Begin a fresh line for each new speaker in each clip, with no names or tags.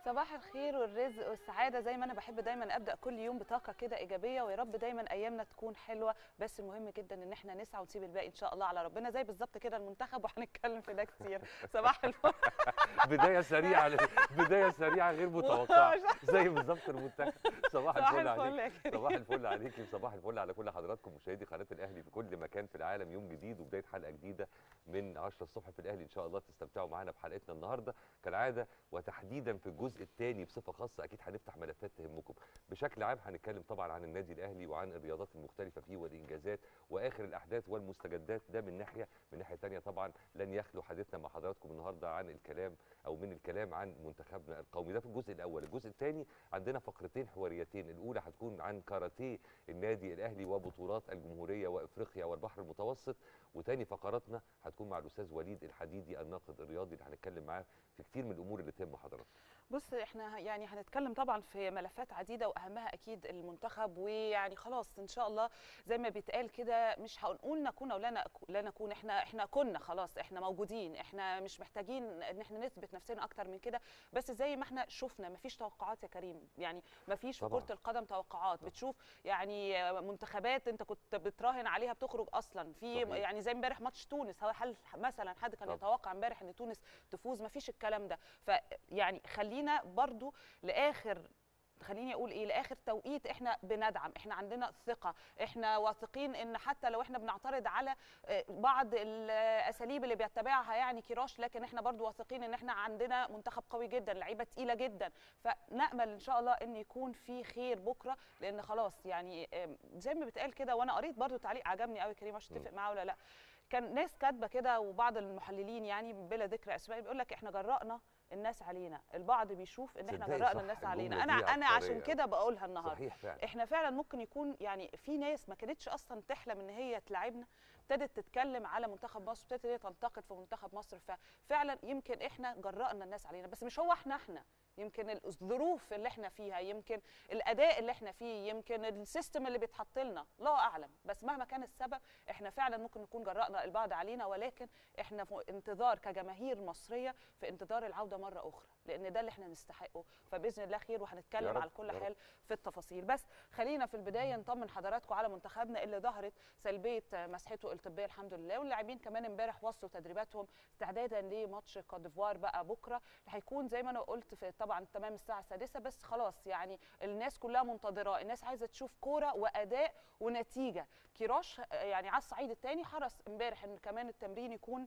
صباح الخير والرزق والسعاده زي ما انا بحب دايما ابدا كل يوم بطاقه كده ايجابيه ويا رب دايما ايامنا تكون حلوه بس المهم جدا ان احنا نسعى ونسيب الباقي ان شاء الله على ربنا زي بالظبط كده المنتخب وهنتكلم في ده كتير صباح الفل
بدايه سريعه بدايه سريعه غير متوقعه زي بالظبط المنتخب صباح
صباح
الفل
الفل يا
عليك
كريم.
صباح الفل عليكي وصباح الفل على كل حضراتكم مشاهدي قناه الاهلي في كل مكان في العالم يوم جديد وبدايه حلقه جديده من 10 الصبح في الاهلي ان شاء الله تستمتعوا معانا بحلقتنا النهارده كالعاده وتحديدا في الجزء الثاني بصفه خاصه اكيد هنفتح ملفات تهمكم بشكل عام هنتكلم طبعا عن النادي الاهلي وعن الرياضات المختلفه فيه والانجازات واخر الاحداث والمستجدات ده من ناحيه من ناحيه ثانيه طبعا لن يخلو حديثنا مع حضراتكم النهارده عن الكلام او من الكلام عن منتخبنا القومي ده في الجزء الاول الجزء الثاني عندنا فقرتين حواريتين الاولى هتكون عن كاراتيه النادي الاهلي وبطولات الجمهوريه وافريقيا والبحر المتوسط وتاني فقراتنا هتكون مع الاستاذ وليد الحديدي الناقد الرياضي اللي هنتكلم معاه في كتير من الامور اللي تهم حضراتكم
بص احنا يعني هنتكلم طبعا في ملفات عديده واهمها اكيد المنتخب ويعني خلاص ان شاء الله زي ما بيتقال كده مش هنقول نكون او لا نك- لا نكون احنا احنا كنا خلاص احنا موجودين احنا مش محتاجين ان احنا نثبت نفسنا اكتر من كده بس زي ما احنا شفنا مفيش توقعات يا كريم يعني مفيش في
طبعاً.
كره القدم توقعات
طبعاً.
بتشوف يعني منتخبات انت كنت بتراهن عليها بتخرج اصلا في
صحيح.
يعني زي امبارح ماتش تونس هو هل مثلا حد كان
طبعاً.
يتوقع امبارح ان تونس تفوز مفيش الكلام ده فيعني خلينا برضو لاخر خليني اقول ايه لاخر توقيت احنا بندعم احنا عندنا ثقه احنا واثقين ان حتى لو احنا بنعترض على آه، بعض الاساليب اللي بيتبعها يعني كيروش لكن احنا برضو واثقين ان احنا عندنا منتخب قوي جدا لعيبه تقيله جدا فنامل ان شاء الله ان يكون في خير بكره لان خلاص يعني آم، زي ما بتقال كده وانا قريت برضو تعليق عجبني قوي كريم مش تتفق معاه ولا لا كان ناس كاتبه كده وبعض المحللين يعني بلا ذكر اسماء بيقول لك احنا جرأنا الناس علينا البعض بيشوف ان احنا
تصدقي
جرأنا
صح،
الناس علينا
الجملة
انا
دي
انا
عبقرية.
عشان كده بقولها النهارده
صحيح فعلا
احنا فعلا ممكن يكون يعني في ناس ما كانتش اصلا تحلم ان هي تلعبنا ابتدت تتكلم على منتخب مصر ابتدت هي تنتقد في منتخب مصر ففعلا يمكن احنا جرأنا الناس علينا بس مش هو احنا احنا يمكن الظروف اللي احنا فيها يمكن الاداء اللي احنا فيه يمكن السيستم اللي بيتحط لنا الله اعلم بس مهما كان السبب احنا فعلا ممكن نكون جرأنا البعض علينا ولكن احنا في انتظار كجماهير مصريه في انتظار العوده مره اخرى لان ده اللي احنا نستحقه فباذن الله خير
يا
وهنتكلم
رب،
على كل
يا رب.
حال في التفاصيل بس خلينا في البدايه نطمن حضراتكم على منتخبنا اللي ظهرت سلبيه مسحته الطبيه الحمد لله واللاعبين كمان امبارح وصلوا تدريباتهم استعدادا لماتش كوت ديفوار بقى بكره اللي هيكون زي ما انا قلت في طبعا تمام الساعه السادسه بس خلاص يعني الناس كلها منتظراه الناس عايزه تشوف كوره واداء ونتيجه كيروش آه، يعني على الصعيد الثاني حرص امبارح ان كمان التمرين يكون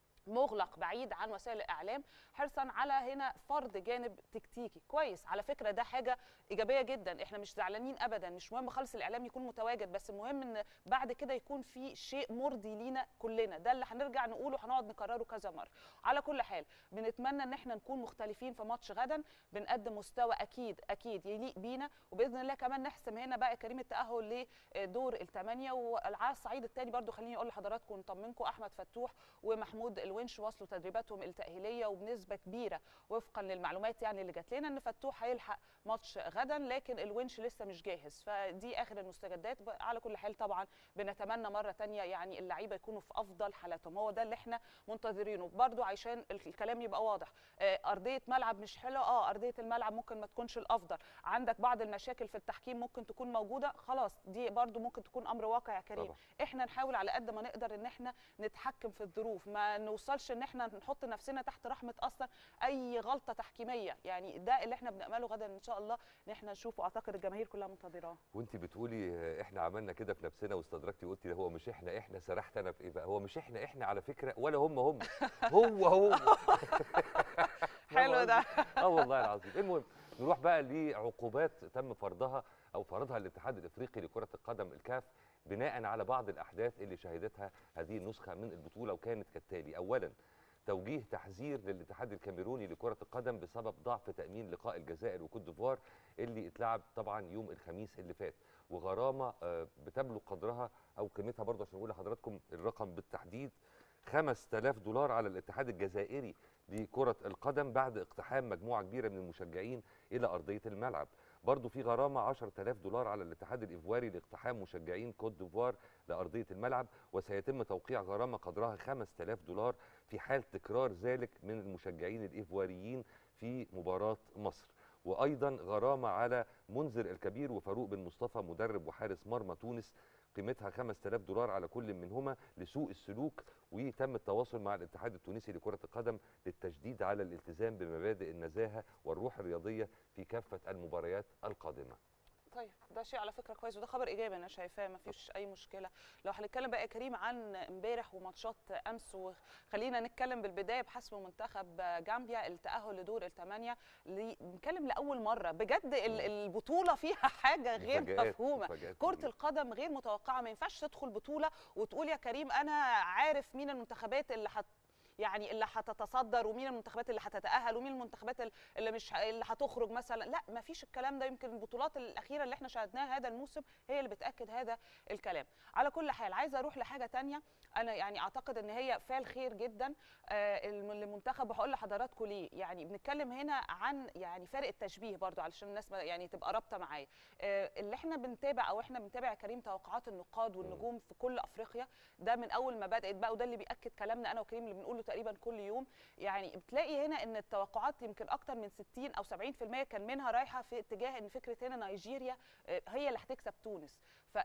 مغلق بعيد عن وسائل الاعلام حرصا على هنا فرض جانب تكتيكي كويس على فكره ده حاجه ايجابيه جدا احنا مش زعلانين ابدا مش مهم خالص الاعلام يكون متواجد بس المهم ان بعد كده يكون في شيء مرضي لينا كلنا ده اللي هنرجع نقوله هنقعد نكرره كذا مره على كل حال بنتمنى ان احنا نكون مختلفين في ماتش غدا بنقدم مستوى اكيد اكيد يليق بينا وباذن الله كمان نحسم هنا بقى كريم التاهل لدور الثمانيه وعلى الصعيد الثاني برضو خليني اقول لحضراتكم نطمنكم احمد فتوح ومحمود الونش وصلوا تدريباتهم التاهيليه وبنسبه كبيره وفقا للمعلومات يعني اللي جات لنا ان فتوح هيلحق ماتش غدا لكن الونش لسه مش جاهز فدي اخر المستجدات ب- على كل حال طبعا بنتمنى مره تانية يعني اللعيبه يكونوا في افضل حالاتهم هو ده اللي احنا منتظرينه برضو عشان ال- الكلام يبقى واضح آه، ارضيه ملعب مش حلوه اه ارضيه الملعب ممكن ما تكونش الافضل عندك بعض المشاكل في التحكيم ممكن تكون موجوده خلاص دي برضو ممكن تكون امر واقع يا كريم
طبعا.
احنا نحاول على قد ما نقدر ان احنا نتحكم في الظروف ما نوصلش ان احنا نحط نفسنا تحت رحمه اصلا اي غلطه تحكيميه يعني ده اللي احنا بنامله غدا ان شاء الله ان احنا نشوفه اعتقد الجماهير كلها منتظراه
وانت بتقولي آه، احنا عملنا كده في نفسنا واستدركتي وقلتي ده هو مش احنا احنا سرحت انا في ايه بقى هو مش احنا احنا على فكره ولا هم هم هو هو
حلو ده
اه والله العظيم المهم نروح بقى لعقوبات تم فرضها او فرضها الاتحاد الافريقي لكره القدم الكاف بناء على بعض الاحداث اللي شهدتها هذه النسخه من البطوله وكانت كالتالي اولا توجيه تحذير للاتحاد الكاميروني لكره القدم بسبب ضعف تامين لقاء الجزائر وكوت ديفوار اللي اتلعب طبعا يوم الخميس اللي فات وغرامه آه، بتبلغ قدرها او قيمتها برضه عشان اقول لحضراتكم الرقم بالتحديد 5000 دولار على الاتحاد الجزائري لكرة القدم بعد اقتحام مجموعة كبيرة من المشجعين إلى أرضية الملعب برضو في غرامه 10000 دولار على الاتحاد الايفواري لاقتحام مشجعين كوت ديفوار لارضيه الملعب وسيتم توقيع غرامه قدرها 5000 دولار في حال تكرار ذلك من المشجعين الايفواريين في مباراه مصر وايضا غرامه على منذر الكبير وفاروق بن مصطفى مدرب وحارس مرمى تونس قيمتها 5000 دولار على كل منهما لسوء السلوك وتم التواصل مع الاتحاد التونسي لكرة القدم للتشديد على الالتزام بمبادئ النزاهة والروح الرياضية في كافة المباريات القادمة
طيب ده شيء على فكره كويس وده خبر ايجابي انا شايفاه ما فيش اي مشكله لو هنتكلم بقى يا كريم عن امبارح وماتشات امس وخلينا نتكلم بالبدايه بحسم منتخب جامبيا التاهل لدور الثمانيه نتكلم لاول مره بجد البطوله فيها حاجه غير
مفاجآت-
مفهومه
مفاجآت
كرة
كتير.
القدم غير متوقعة ما ينفعش تدخل بطولة وتقول يا كريم أنا عارف مين المنتخبات اللي هت يعني اللي هتتصدر ومين المنتخبات اللي هتتأهل ومين المنتخبات اللي مش ه- اللي هتخرج مثلا لا ما فيش الكلام ده يمكن البطولات الأخيرة اللي احنا شاهدناها هذا الموسم هي اللي بتأكد هذا الكلام على كل حال عايزة أروح لحاجة تانية أنا يعني أعتقد إن هي فعل خير جدا آه، الم- المنتخب وهقول لحضراتكم ليه يعني بنتكلم هنا عن يعني فرق التشبيه برضو علشان الناس ما- يعني تبقى رابطة معايا آه، اللي احنا بنتابع او احنا بنتابع يا كريم توقعات النقاد والنجوم في كل افريقيا ده من اول ما بدات بقى وده اللي بياكد كلامنا انا وكريم اللي بنقوله تقريبا كل يوم يعني بتلاقي هنا ان التوقعات يمكن اكتر من 60 او 70% كان منها رايحه في اتجاه ان فكره هنا نيجيريا آه، هي اللي هتكسب تونس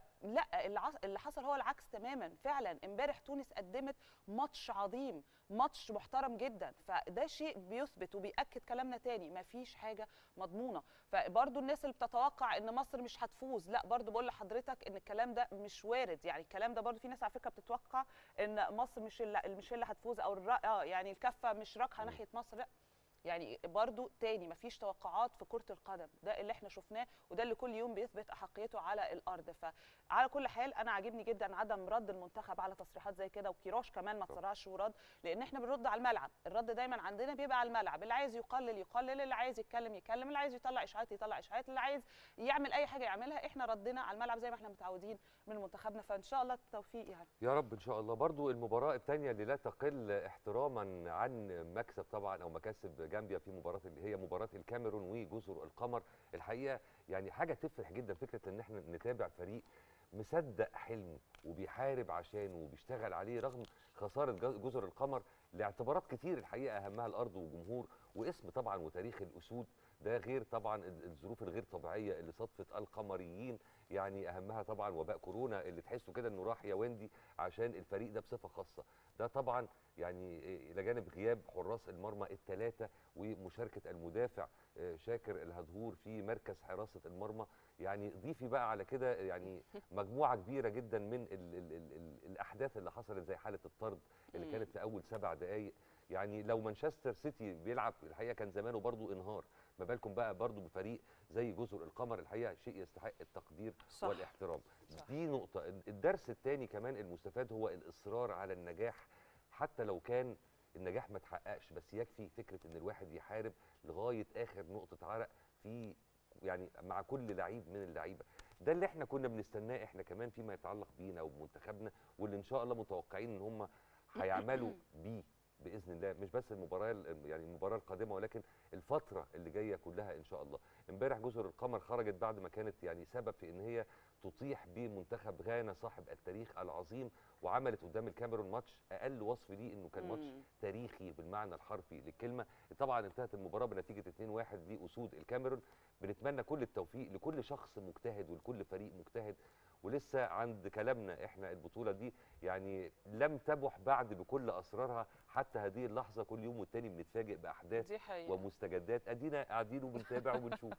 فلا اللي عص- اللي حصل هو العكس تماما فعلا امبارح تونس قدمت ماتش عظيم ماتش محترم جدا فده شيء بيثبت وبياكد كلامنا تاني مفيش حاجه مضمونه فبرضو الناس اللي بتتوقع ان مصر مش هتفوز لا برضو بقول لحضرتك ان الكلام ده مش وارد يعني الكلام ده برضو في ناس على فكره بتتوقع ان مصر مش اللي مش اللي هتفوز او الرأ... اه يعني الكفه مش راكحه
مم.
ناحيه مصر لا يعني برضو تاني مفيش توقعات في كرة القدم ده اللي احنا شفناه وده اللي كل يوم بيثبت أحقيته على الأرض فعلى كل حال أنا عاجبني جدا عدم رد المنتخب على تصريحات زي كده وكيروش كمان ما تسرعش ورد لأن احنا بنرد على الملعب الرد دايما عندنا بيبقى على الملعب اللي عايز يقلل يقلل اللي عايز يتكلم يتكلم اللي عايز يطلع إشاعات يطلع إشاعات اللي عايز يعمل أي حاجة يعملها احنا ردنا على الملعب زي ما احنا متعودين من منتخبنا فإن شاء الله التوفيق يعني
يا رب ان شاء الله برضو المباراه الثانيه اللي لا تقل احتراما عن مكسب طبعا او مكاسب جامبيا في مباراه اللي هي مباراه الكاميرون وجزر القمر الحقيقه يعني حاجه تفرح جدا فكره ان احنا نتابع فريق مصدق حلمه وبيحارب عشانه وبيشتغل عليه رغم خساره جز- جزر القمر لاعتبارات كتير الحقيقه اهمها الارض والجمهور واسم طبعا وتاريخ الاسود ده غير طبعا ال- الظروف الغير طبيعيه اللي صدفت القمريين يعني اهمها طبعا وباء كورونا اللي تحسوا كده انه راح يا ويندي عشان الفريق ده بصفه خاصه ده طبعا يعني إيه، الى جانب غياب حراس المرمى الثلاثه ومشاركه المدافع آه، شاكر الهدهور في مركز حراسه المرمى يعني ضيفي بقى على كده يعني مجموعه كبيره جدا من ال ال ال ال الاحداث اللي حصلت زي حاله الطرد اللي
مم.
كانت في اول سبع دقائق يعني لو مانشستر سيتي بيلعب الحقيقه كان زمانه برضو انهار ما بالكم بقى برضو بفريق زي جزر القمر الحقيقه شيء يستحق التقدير
صح.
والاحترام
صح.
دي نقطه الدرس الثاني كمان المستفاد هو الاصرار على النجاح حتى لو كان النجاح ما تحققش بس يكفي فكره ان الواحد يحارب لغايه اخر نقطه عرق في يعني مع كل لعيب من اللعيبه ده اللي احنا كنا بنستناه احنا كمان فيما يتعلق بينا وبمنتخبنا واللي ان شاء الله متوقعين ان هم هيعملوا بيه باذن الله مش بس المباراه ال- يعني المباراه القادمه ولكن الفتره اللي جايه كلها ان شاء الله امبارح جزر القمر خرجت بعد ما كانت يعني سبب في ان هي تطيح بمنتخب غانا صاحب التاريخ العظيم وعملت قدام الكاميرون ماتش اقل وصف ليه انه كان ماتش
مم.
تاريخي بالمعنى الحرفي للكلمه طبعا انتهت المباراه بنتيجه 2-1 لاسود الكاميرون بنتمنى كل التوفيق لكل شخص مجتهد ولكل فريق مجتهد ولسه عند كلامنا احنا البطوله دي يعني لم تبح بعد بكل اسرارها حتى هذه اللحظه كل يوم والتاني بنتفاجئ باحداث
دي حقيقة
ومستجدات ادينا قاعدين وبنتابع وبنشوف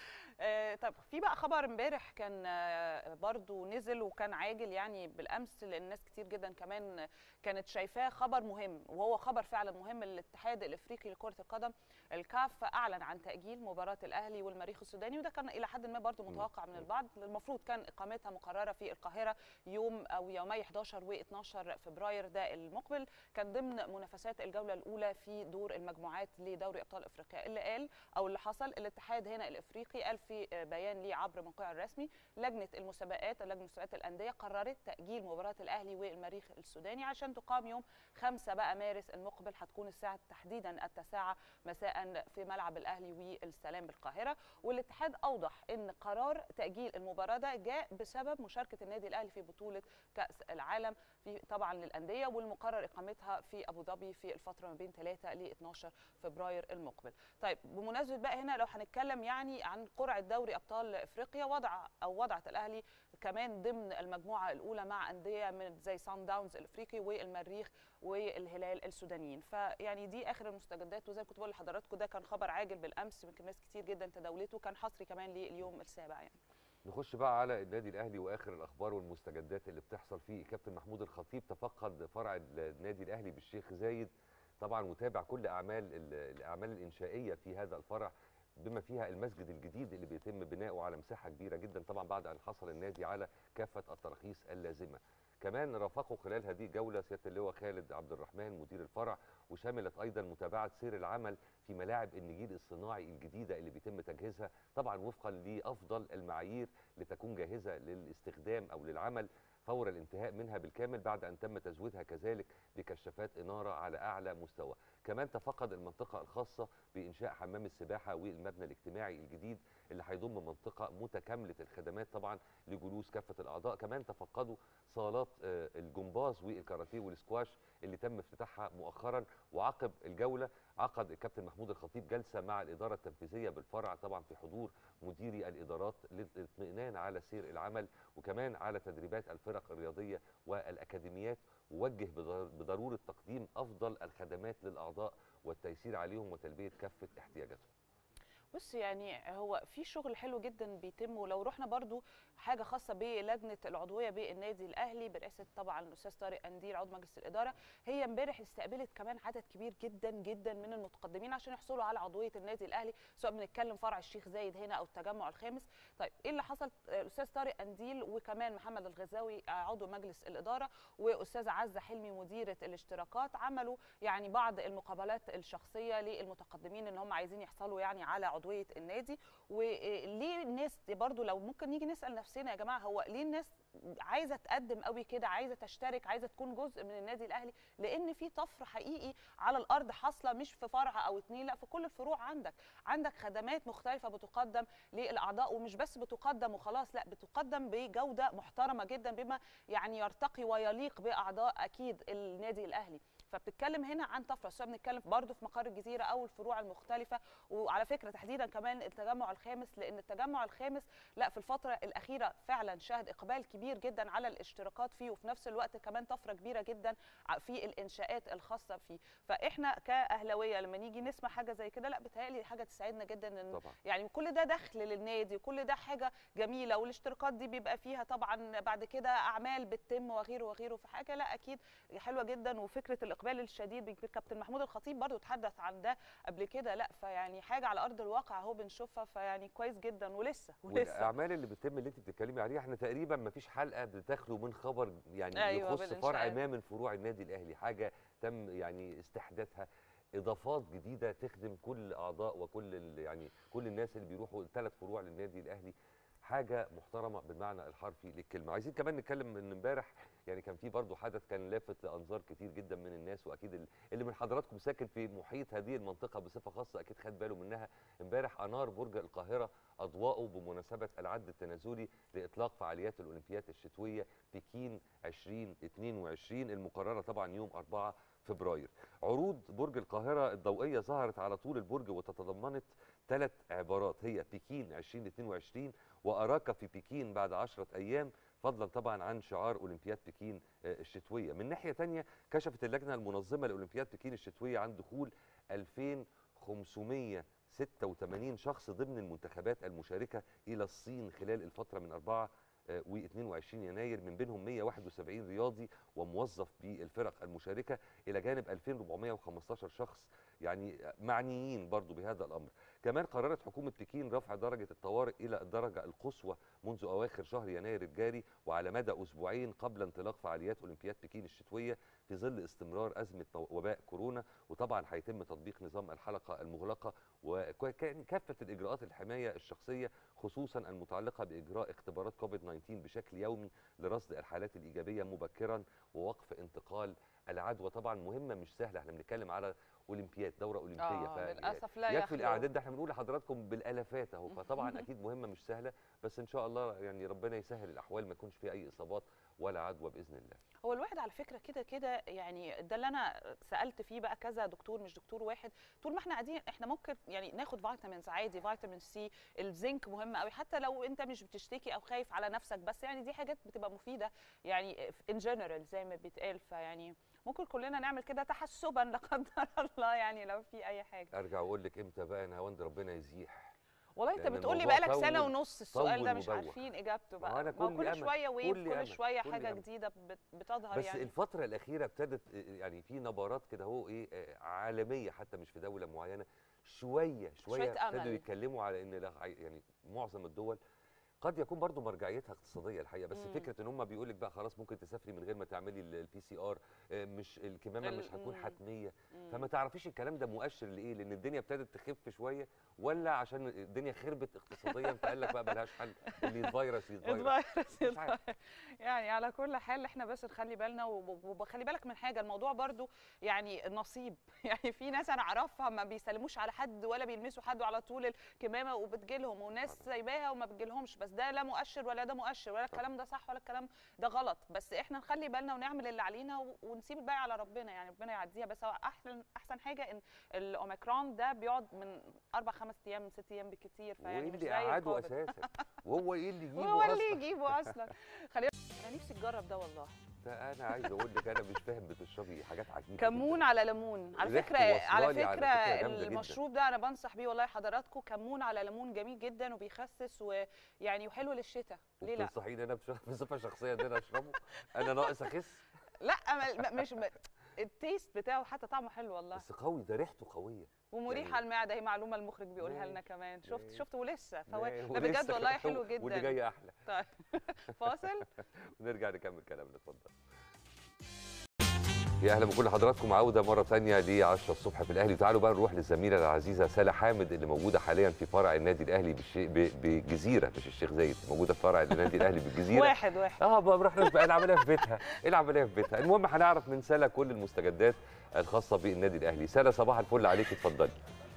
آه، طب في بقى خبر امبارح كان آه، برضو نزل وكان عاجل يعني بالامس لان ناس كتير جدا كمان كانت شايفاه خبر مهم وهو خبر فعلا مهم للاتحاد الافريقي لكره القدم الكاف اعلن عن تاجيل مباراه الاهلي والمريخ السوداني وده كان الى حد ما برضو
مم.
متوقع من
مم.
البعض المفروض كان اقامتها مقرره المقرره في القاهره يوم او يومي 11 و12 فبراير ده المقبل كان ضمن منافسات الجوله الاولى في دور المجموعات لدوري ابطال افريقيا اللي قال او اللي حصل الاتحاد هنا الافريقي قال في بيان ليه عبر موقعه الرسمي لجنه المسابقات لجنه مسابقات الانديه قررت تاجيل مباراه الاهلي والمريخ السوداني عشان تقام يوم 5 بقى مارس المقبل هتكون الساعه تحديدا التاسعه مساء في ملعب الاهلي والسلام بالقاهره والاتحاد اوضح ان قرار تاجيل المباراه ده جاء بسبب مشاركه النادي الاهلي في بطوله كاس العالم في طبعا للانديه والمقرر اقامتها في ابو ظبي في الفتره ما بين 3 ل 12 فبراير المقبل. طيب بمناسبه بقى هنا لو هنتكلم يعني عن قرعه دوري ابطال افريقيا وضع او وضعت الاهلي كمان ضمن المجموعه الاولى مع انديه من زي سان داونز الافريقي والمريخ والهلال السودانيين فيعني دي اخر المستجدات وزي ما كنت بقول لحضراتكم ده كان خبر عاجل بالامس يمكن ناس كتير جدا تداولته كان حصري كمان لليوم السابع يعني
نخش بقى على النادي الاهلي واخر الاخبار والمستجدات اللي بتحصل فيه كابتن محمود الخطيب تفقد فرع النادي الاهلي بالشيخ زايد طبعا متابع كل اعمال الاعمال الانشائيه في هذا الفرع بما فيها المسجد الجديد اللي بيتم بناؤه على مساحه كبيره جدا طبعا بعد ان حصل النادي على كافه التراخيص اللازمه كمان رافقوا خلال هذه الجوله سياده اللواء خالد عبد الرحمن مدير الفرع وشملت ايضا متابعه سير العمل في ملاعب النجيل الصناعي الجديده اللي بيتم تجهيزها طبعا وفقا لافضل المعايير لتكون جاهزه للاستخدام او للعمل فور الانتهاء منها بالكامل بعد ان تم تزويدها كذلك بكشافات اناره على اعلى مستوى كمان تفقد المنطقه الخاصه بانشاء حمام السباحه والمبنى الاجتماعي الجديد اللي هيضم منطقه متكامله الخدمات طبعا لجلوس كافه الاعضاء كمان تفقدوا صالات الجمباز والكاراتيه والسكواش اللي تم افتتاحها مؤخرا وعقب الجوله عقد الكابتن محمود الخطيب جلسه مع الاداره التنفيذيه بالفرع طبعا في حضور مديري الادارات للاطمئنان على سير العمل وكمان على تدريبات الفرق الرياضيه والاكاديميات ووجه بضروره تقديم افضل الخدمات للاعضاء والتيسير عليهم وتلبيه كافه احتياجاتهم
بص يعني هو في شغل حلو جدا بيتم ولو رحنا برضو حاجه خاصه بلجنه العضويه بالنادي الاهلي برئاسه طبعا الاستاذ طارق انديل عضو مجلس الاداره هي امبارح استقبلت كمان عدد كبير جدا جدا من المتقدمين عشان يحصلوا على عضويه النادي الاهلي سواء بنتكلم فرع الشيخ زايد هنا او التجمع الخامس طيب ايه اللي حصل الاستاذ طارق انديل وكمان محمد الغزاوي عضو مجلس الاداره واستاذه عزه حلمي مديره الاشتراكات عملوا يعني بعض المقابلات الشخصيه للمتقدمين ان هم عايزين يحصلوا يعني على عضويه النادي وليه الناس برضو لو ممكن نيجي نسال نفسنا يا جماعه هو ليه الناس عايزه تقدم قوي كده عايزه تشترك عايزه تكون جزء من النادي الاهلي لان في طفره حقيقي على الارض حاصله مش في فرع او اتنين لا في كل الفروع عندك عندك خدمات مختلفه بتقدم للاعضاء ومش بس بتقدم وخلاص لا بتقدم بجوده محترمه جدا بما يعني يرتقي ويليق باعضاء اكيد النادي الاهلي فبتتكلم هنا عن طفره سواء بنتكلم برضه في مقر الجزيره او الفروع المختلفه وعلى فكره تحديدا كمان التجمع الخامس لان التجمع الخامس لا في الفتره الاخيره فعلا شهد اقبال كبير جدا على الاشتراكات فيه وفي نفس الوقت كمان طفره كبيره جدا في الانشاءات الخاصه فيه فاحنا كاهلاويه لما نيجي نسمع حاجه زي كده لا بتهيألي حاجه تسعدنا جدا ان
طبعا.
يعني كل ده دخل للنادي كل ده حاجه جميله والاشتراكات دي بيبقى فيها طبعا بعد كده اعمال بتتم وغيره وغيره فحاجه لا اكيد حلوه جدا وفكره الاقبال الشديد كابتن محمود الخطيب برضو تحدث عن ده قبل كده لا فيعني حاجه على ارض الواقع اهو بنشوفها فيعني كويس جدا ولسه ولسه
والاعمال اللي بتتم اللي انت بتتكلمي عليها احنا تقريبا ما فيش حلقه بتخلو من خبر يعني
أيوة
يخص فرع
بالإنشاءات.
ما من فروع النادي الاهلي حاجه تم يعني استحداثها اضافات جديده تخدم كل اعضاء وكل ال- يعني كل الناس اللي بيروحوا الثلاث فروع للنادي الاهلي حاجه محترمه بالمعنى الحرفي للكلمه عايزين كمان نتكلم ان امبارح يعني كان في برضه حدث كان لافت لانظار كتير جدا من الناس واكيد ال- اللي من حضراتكم ساكن في محيط هذه المنطقه بصفه خاصه اكيد خد باله منها امبارح انار برج القاهره اضواءه بمناسبه العد التنازلي لاطلاق فعاليات الاولمبياد الشتويه بكين 2022 المقرره طبعا يوم 4 فبراير عروض برج القاهره الضوئيه ظهرت على طول البرج وتتضمنت ثلاث عبارات هي بكين 2022 واراك في بكين بعد عشرة ايام فضلا طبعا عن شعار اولمبياد بكين آه، الشتويه من ناحيه تانية كشفت اللجنه المنظمه لاولمبياد بكين الشتويه عن دخول 2586 شخص ضمن المنتخبات المشاركه الى الصين خلال الفتره من 4 و22 يناير من بينهم 171 رياضي وموظف بالفرق المشاركه الى جانب 2415 شخص يعني معنيين برضو بهذا الامر كمان قررت حكومه بكين رفع درجه الطوارئ الى الدرجه القصوى منذ اواخر شهر يناير الجاري وعلى مدى اسبوعين قبل انطلاق فعاليات اولمبياد بكين الشتويه في ظل استمرار ازمه وباء كورونا وطبعا هيتم تطبيق نظام الحلقه المغلقه وكافه الاجراءات الحمايه الشخصيه خصوصا المتعلقه باجراء اختبارات كوفيد 19 بشكل يومي لرصد الحالات الايجابيه مبكرا ووقف انتقال العدوى طبعا مهمه مش سهله احنا بنتكلم على اولمبياد دوره اولمبيه
آه للاسف لا
يكفي
يخلو.
الاعداد ده احنا بنقول لحضراتكم بالالافات اهو فطبعا اكيد مهمه مش سهله بس ان شاء الله يعني ربنا يسهل الاحوال ما يكونش فيها اي اصابات ولا عدوى باذن الله
هو الواحد على فكره كده كده يعني ده اللي انا سالت فيه بقى كذا دكتور مش دكتور واحد طول ما احنا قاعدين احنا ممكن يعني ناخد فيتامينز عادي فيتامين سي الزنك مهم قوي حتى لو انت مش بتشتكي او خايف على نفسك بس يعني دي حاجات بتبقى مفيده يعني ان جنرال زي ما بيتقال فيعني ممكن كلنا نعمل كده تحسبا لا قدر الله يعني لو في اي حاجه
ارجع واقول لك امتى بقى انا هوند ربنا يزيح
والله انت
لأن
بتقول لي
الموضوع
بقالك سنه
طول-
ونص السؤال
طول
ده مش
وبوخ.
عارفين اجابته
ما هو
بقى
أنا
ما هو
كل
كل
أمل،
شويه ويف
كل
كل
أمل،
شويه
كل
حاجه
أمل.
جديده بت- بتظهر
بس
يعني
الفترة الأخيرة ابتدت يعني في نبرات كده هو إيه آه، عالمية حتى مش في دولة معينة شوية شوية
شوية أمل.
ابتدوا يتكلموا على إن لا يعني معظم الدول قد يكون برضو مرجعيتها اقتصاديه الحقيقه بس
مم.
فكره ان هم بيقول لك بقى خلاص ممكن تسافري من غير ما تعملي البي سي ار مش الكمامه
ال-
مش هتكون
مم.
حتميه
مم.
فما تعرفيش الكلام ده مؤشر لايه لان الدنيا ابتدت تخف شويه ولا عشان الدنيا خربت اقتصاديا فقال لك بقى ملهاش حل اللي يتفيروس يتفيروس
اتفيروس
مش عارف.
اتفيروس. يعني على كل حال احنا بس نخلي بالنا وب- وبخلي بالك من حاجه الموضوع برضو يعني نصيب يعني في ناس انا اعرفها ما بيسلموش على حد ولا بيلمسوا حد على طول الكمامه وبتجيلهم وناس سايباها وما بتجيلهمش بس ده لا مؤشر ولا ده مؤشر ولا الكلام ده صح ولا الكلام ده غلط بس احنا نخلي بالنا ونعمل اللي علينا و- ونسيب الباقي على ربنا يعني ربنا يعديها بس هو احسن احسن حاجه ان الاوميكرون ده بيقعد من اربع خمس ايام ست ايام بالكتير فيعني
وايه
مش
اللي
زي
قعده
الكوفيد.
اساسا وهو ايه اللي يجيبه
هو اللي
اصلا
يجيبه اصلا خلينا انا نفسي تجرب ده والله
ده انا عايز اقول لك انا مش فاهم بتشربي حاجات عجيبه
كمون
جداً.
على ليمون على
ريحته
فكره على
واصلالي على
فكره
فكرة جامدة جداً.
المشروب ده انا بنصح بيه والله حضراتكم كمون على ليمون جميل جدا وبيخسس ويعني وحلو للشتاء ليه لا
وبتنصحيني انا بش- بصفه شخصيه ان انا اشربه انا ناقص اخس
لا ما- ما- مش ما- التيست بتاعه حتى طعمه حلو والله
بس قوي ده ريحته قويه
ومريح
يعني-
على المعده هي معلومه المخرج بيقولها
ماشي،
لنا كمان شفت
ماشي.
شفت ولسه فهو
ما-
لا
ولسه
بجد والله
كمان
حلو
واللي
جدا
جاي احلى
طيب فاصل
ونرجع نكمل كلامنا اتفضل يا اهلا بكل حضراتكم عوده مره ثانيه ل 10 الصبح في الاهلي تعالوا بقى نروح للزميله العزيزه سلا حامد اللي موجوده حاليا في فرع النادي الاهلي بالشي... ب... بالجزيره مش الشيخ زايد موجوده في فرع النادي الاهلي بالجزيره
واحد واحد
اه بقى ما رحناش بقى العمليه في بيتها ايه العمليه في بيتها المهم هنعرف من سلا كل المستجدات الخاصه بالنادي الاهلي سلا صباح الفل عليك اتفضلي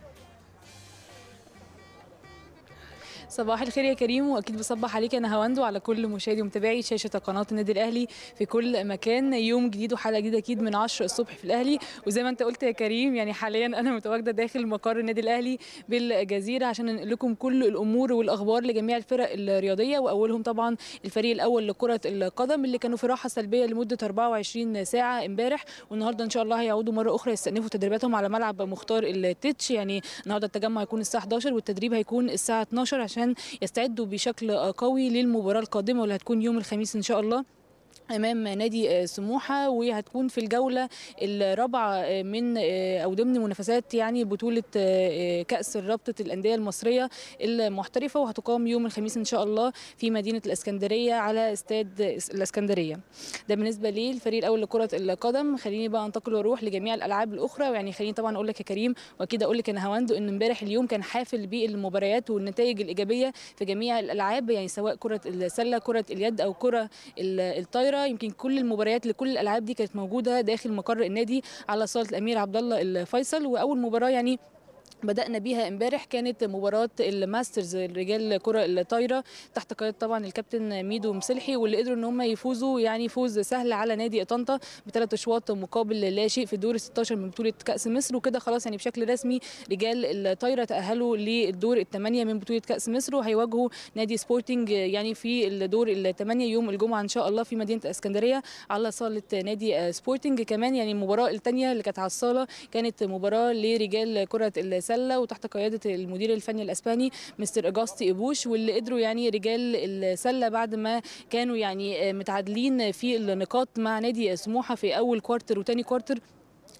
صباح الخير يا كريم واكيد بصبح عليك انا هواندو على كل مشاهدي ومتابعي شاشه قناه النادي الاهلي في كل مكان يوم جديد وحلقه جديده اكيد من 10 الصبح في الاهلي وزي ما انت قلت يا كريم يعني حاليا انا متواجده داخل مقر النادي الاهلي بالجزيره عشان ننقل لكم كل الامور والاخبار لجميع الفرق الرياضيه واولهم طبعا الفريق الاول لكره القدم اللي كانوا في راحه سلبيه لمده 24 ساعه امبارح والنهارده ان شاء الله هيعودوا مره اخرى يستأنفوا تدريباتهم على ملعب مختار التتش يعني النهارده التجمع هيكون الساعه 11 والتدريب هيكون الساعه 12 عشان يستعدوا بشكل قوي للمباراه القادمه واللي هتكون يوم الخميس ان شاء الله امام نادي سموحه وهتكون في الجوله الرابعه من او ضمن منافسات يعني بطوله كاس رابطه الانديه المصريه المحترفه وهتقام يوم الخميس ان شاء الله في مدينه الاسكندريه على استاد الاسكندريه ده بالنسبه للفريق الاول لكره القدم خليني بقى انتقل واروح لجميع الالعاب الاخرى يعني خليني طبعا اقول لك يا كريم واكيد اقول لك انا هواندو ان امبارح اليوم كان حافل بالمباريات والنتائج الايجابيه في جميع الالعاب يعني سواء كره السله كره اليد او كره الطايره يمكن كل المباريات لكل الالعاب دي كانت موجوده داخل مقر النادي على صاله الامير عبد الله الفيصل واول مباراه يعني بدأنا بيها امبارح كانت مباراة الماسترز الرجال كرة الطايرة تحت قيادة طبعا الكابتن ميدو مسلحي واللي قدروا ان هم يفوزوا يعني فوز سهل على نادي طنطا بثلاث اشواط مقابل لا شيء في دور 16 من بطولة كأس مصر وكده خلاص يعني بشكل رسمي رجال الطايرة تأهلوا للدور الثمانية من بطولة كأس مصر وهيواجهوا نادي سبورتنج يعني في الدور الثمانية يوم الجمعة ان شاء الله في مدينة الاسكندرية على صالة نادي سبورتنج كمان يعني المباراة الثانية اللي كانت على الصالة كانت مباراة لرجال كرة السله وتحت قياده المدير الفني الاسباني مستر اجاستي ابوش واللي قدروا يعني رجال السله بعد ما كانوا يعني متعادلين في النقاط مع نادي سموحه في اول كوارتر وثاني كوارتر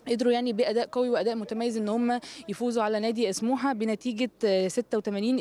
قدروا يعني باداء قوي واداء متميز ان هم يفوزوا على نادي سموحه بنتيجه آه، 86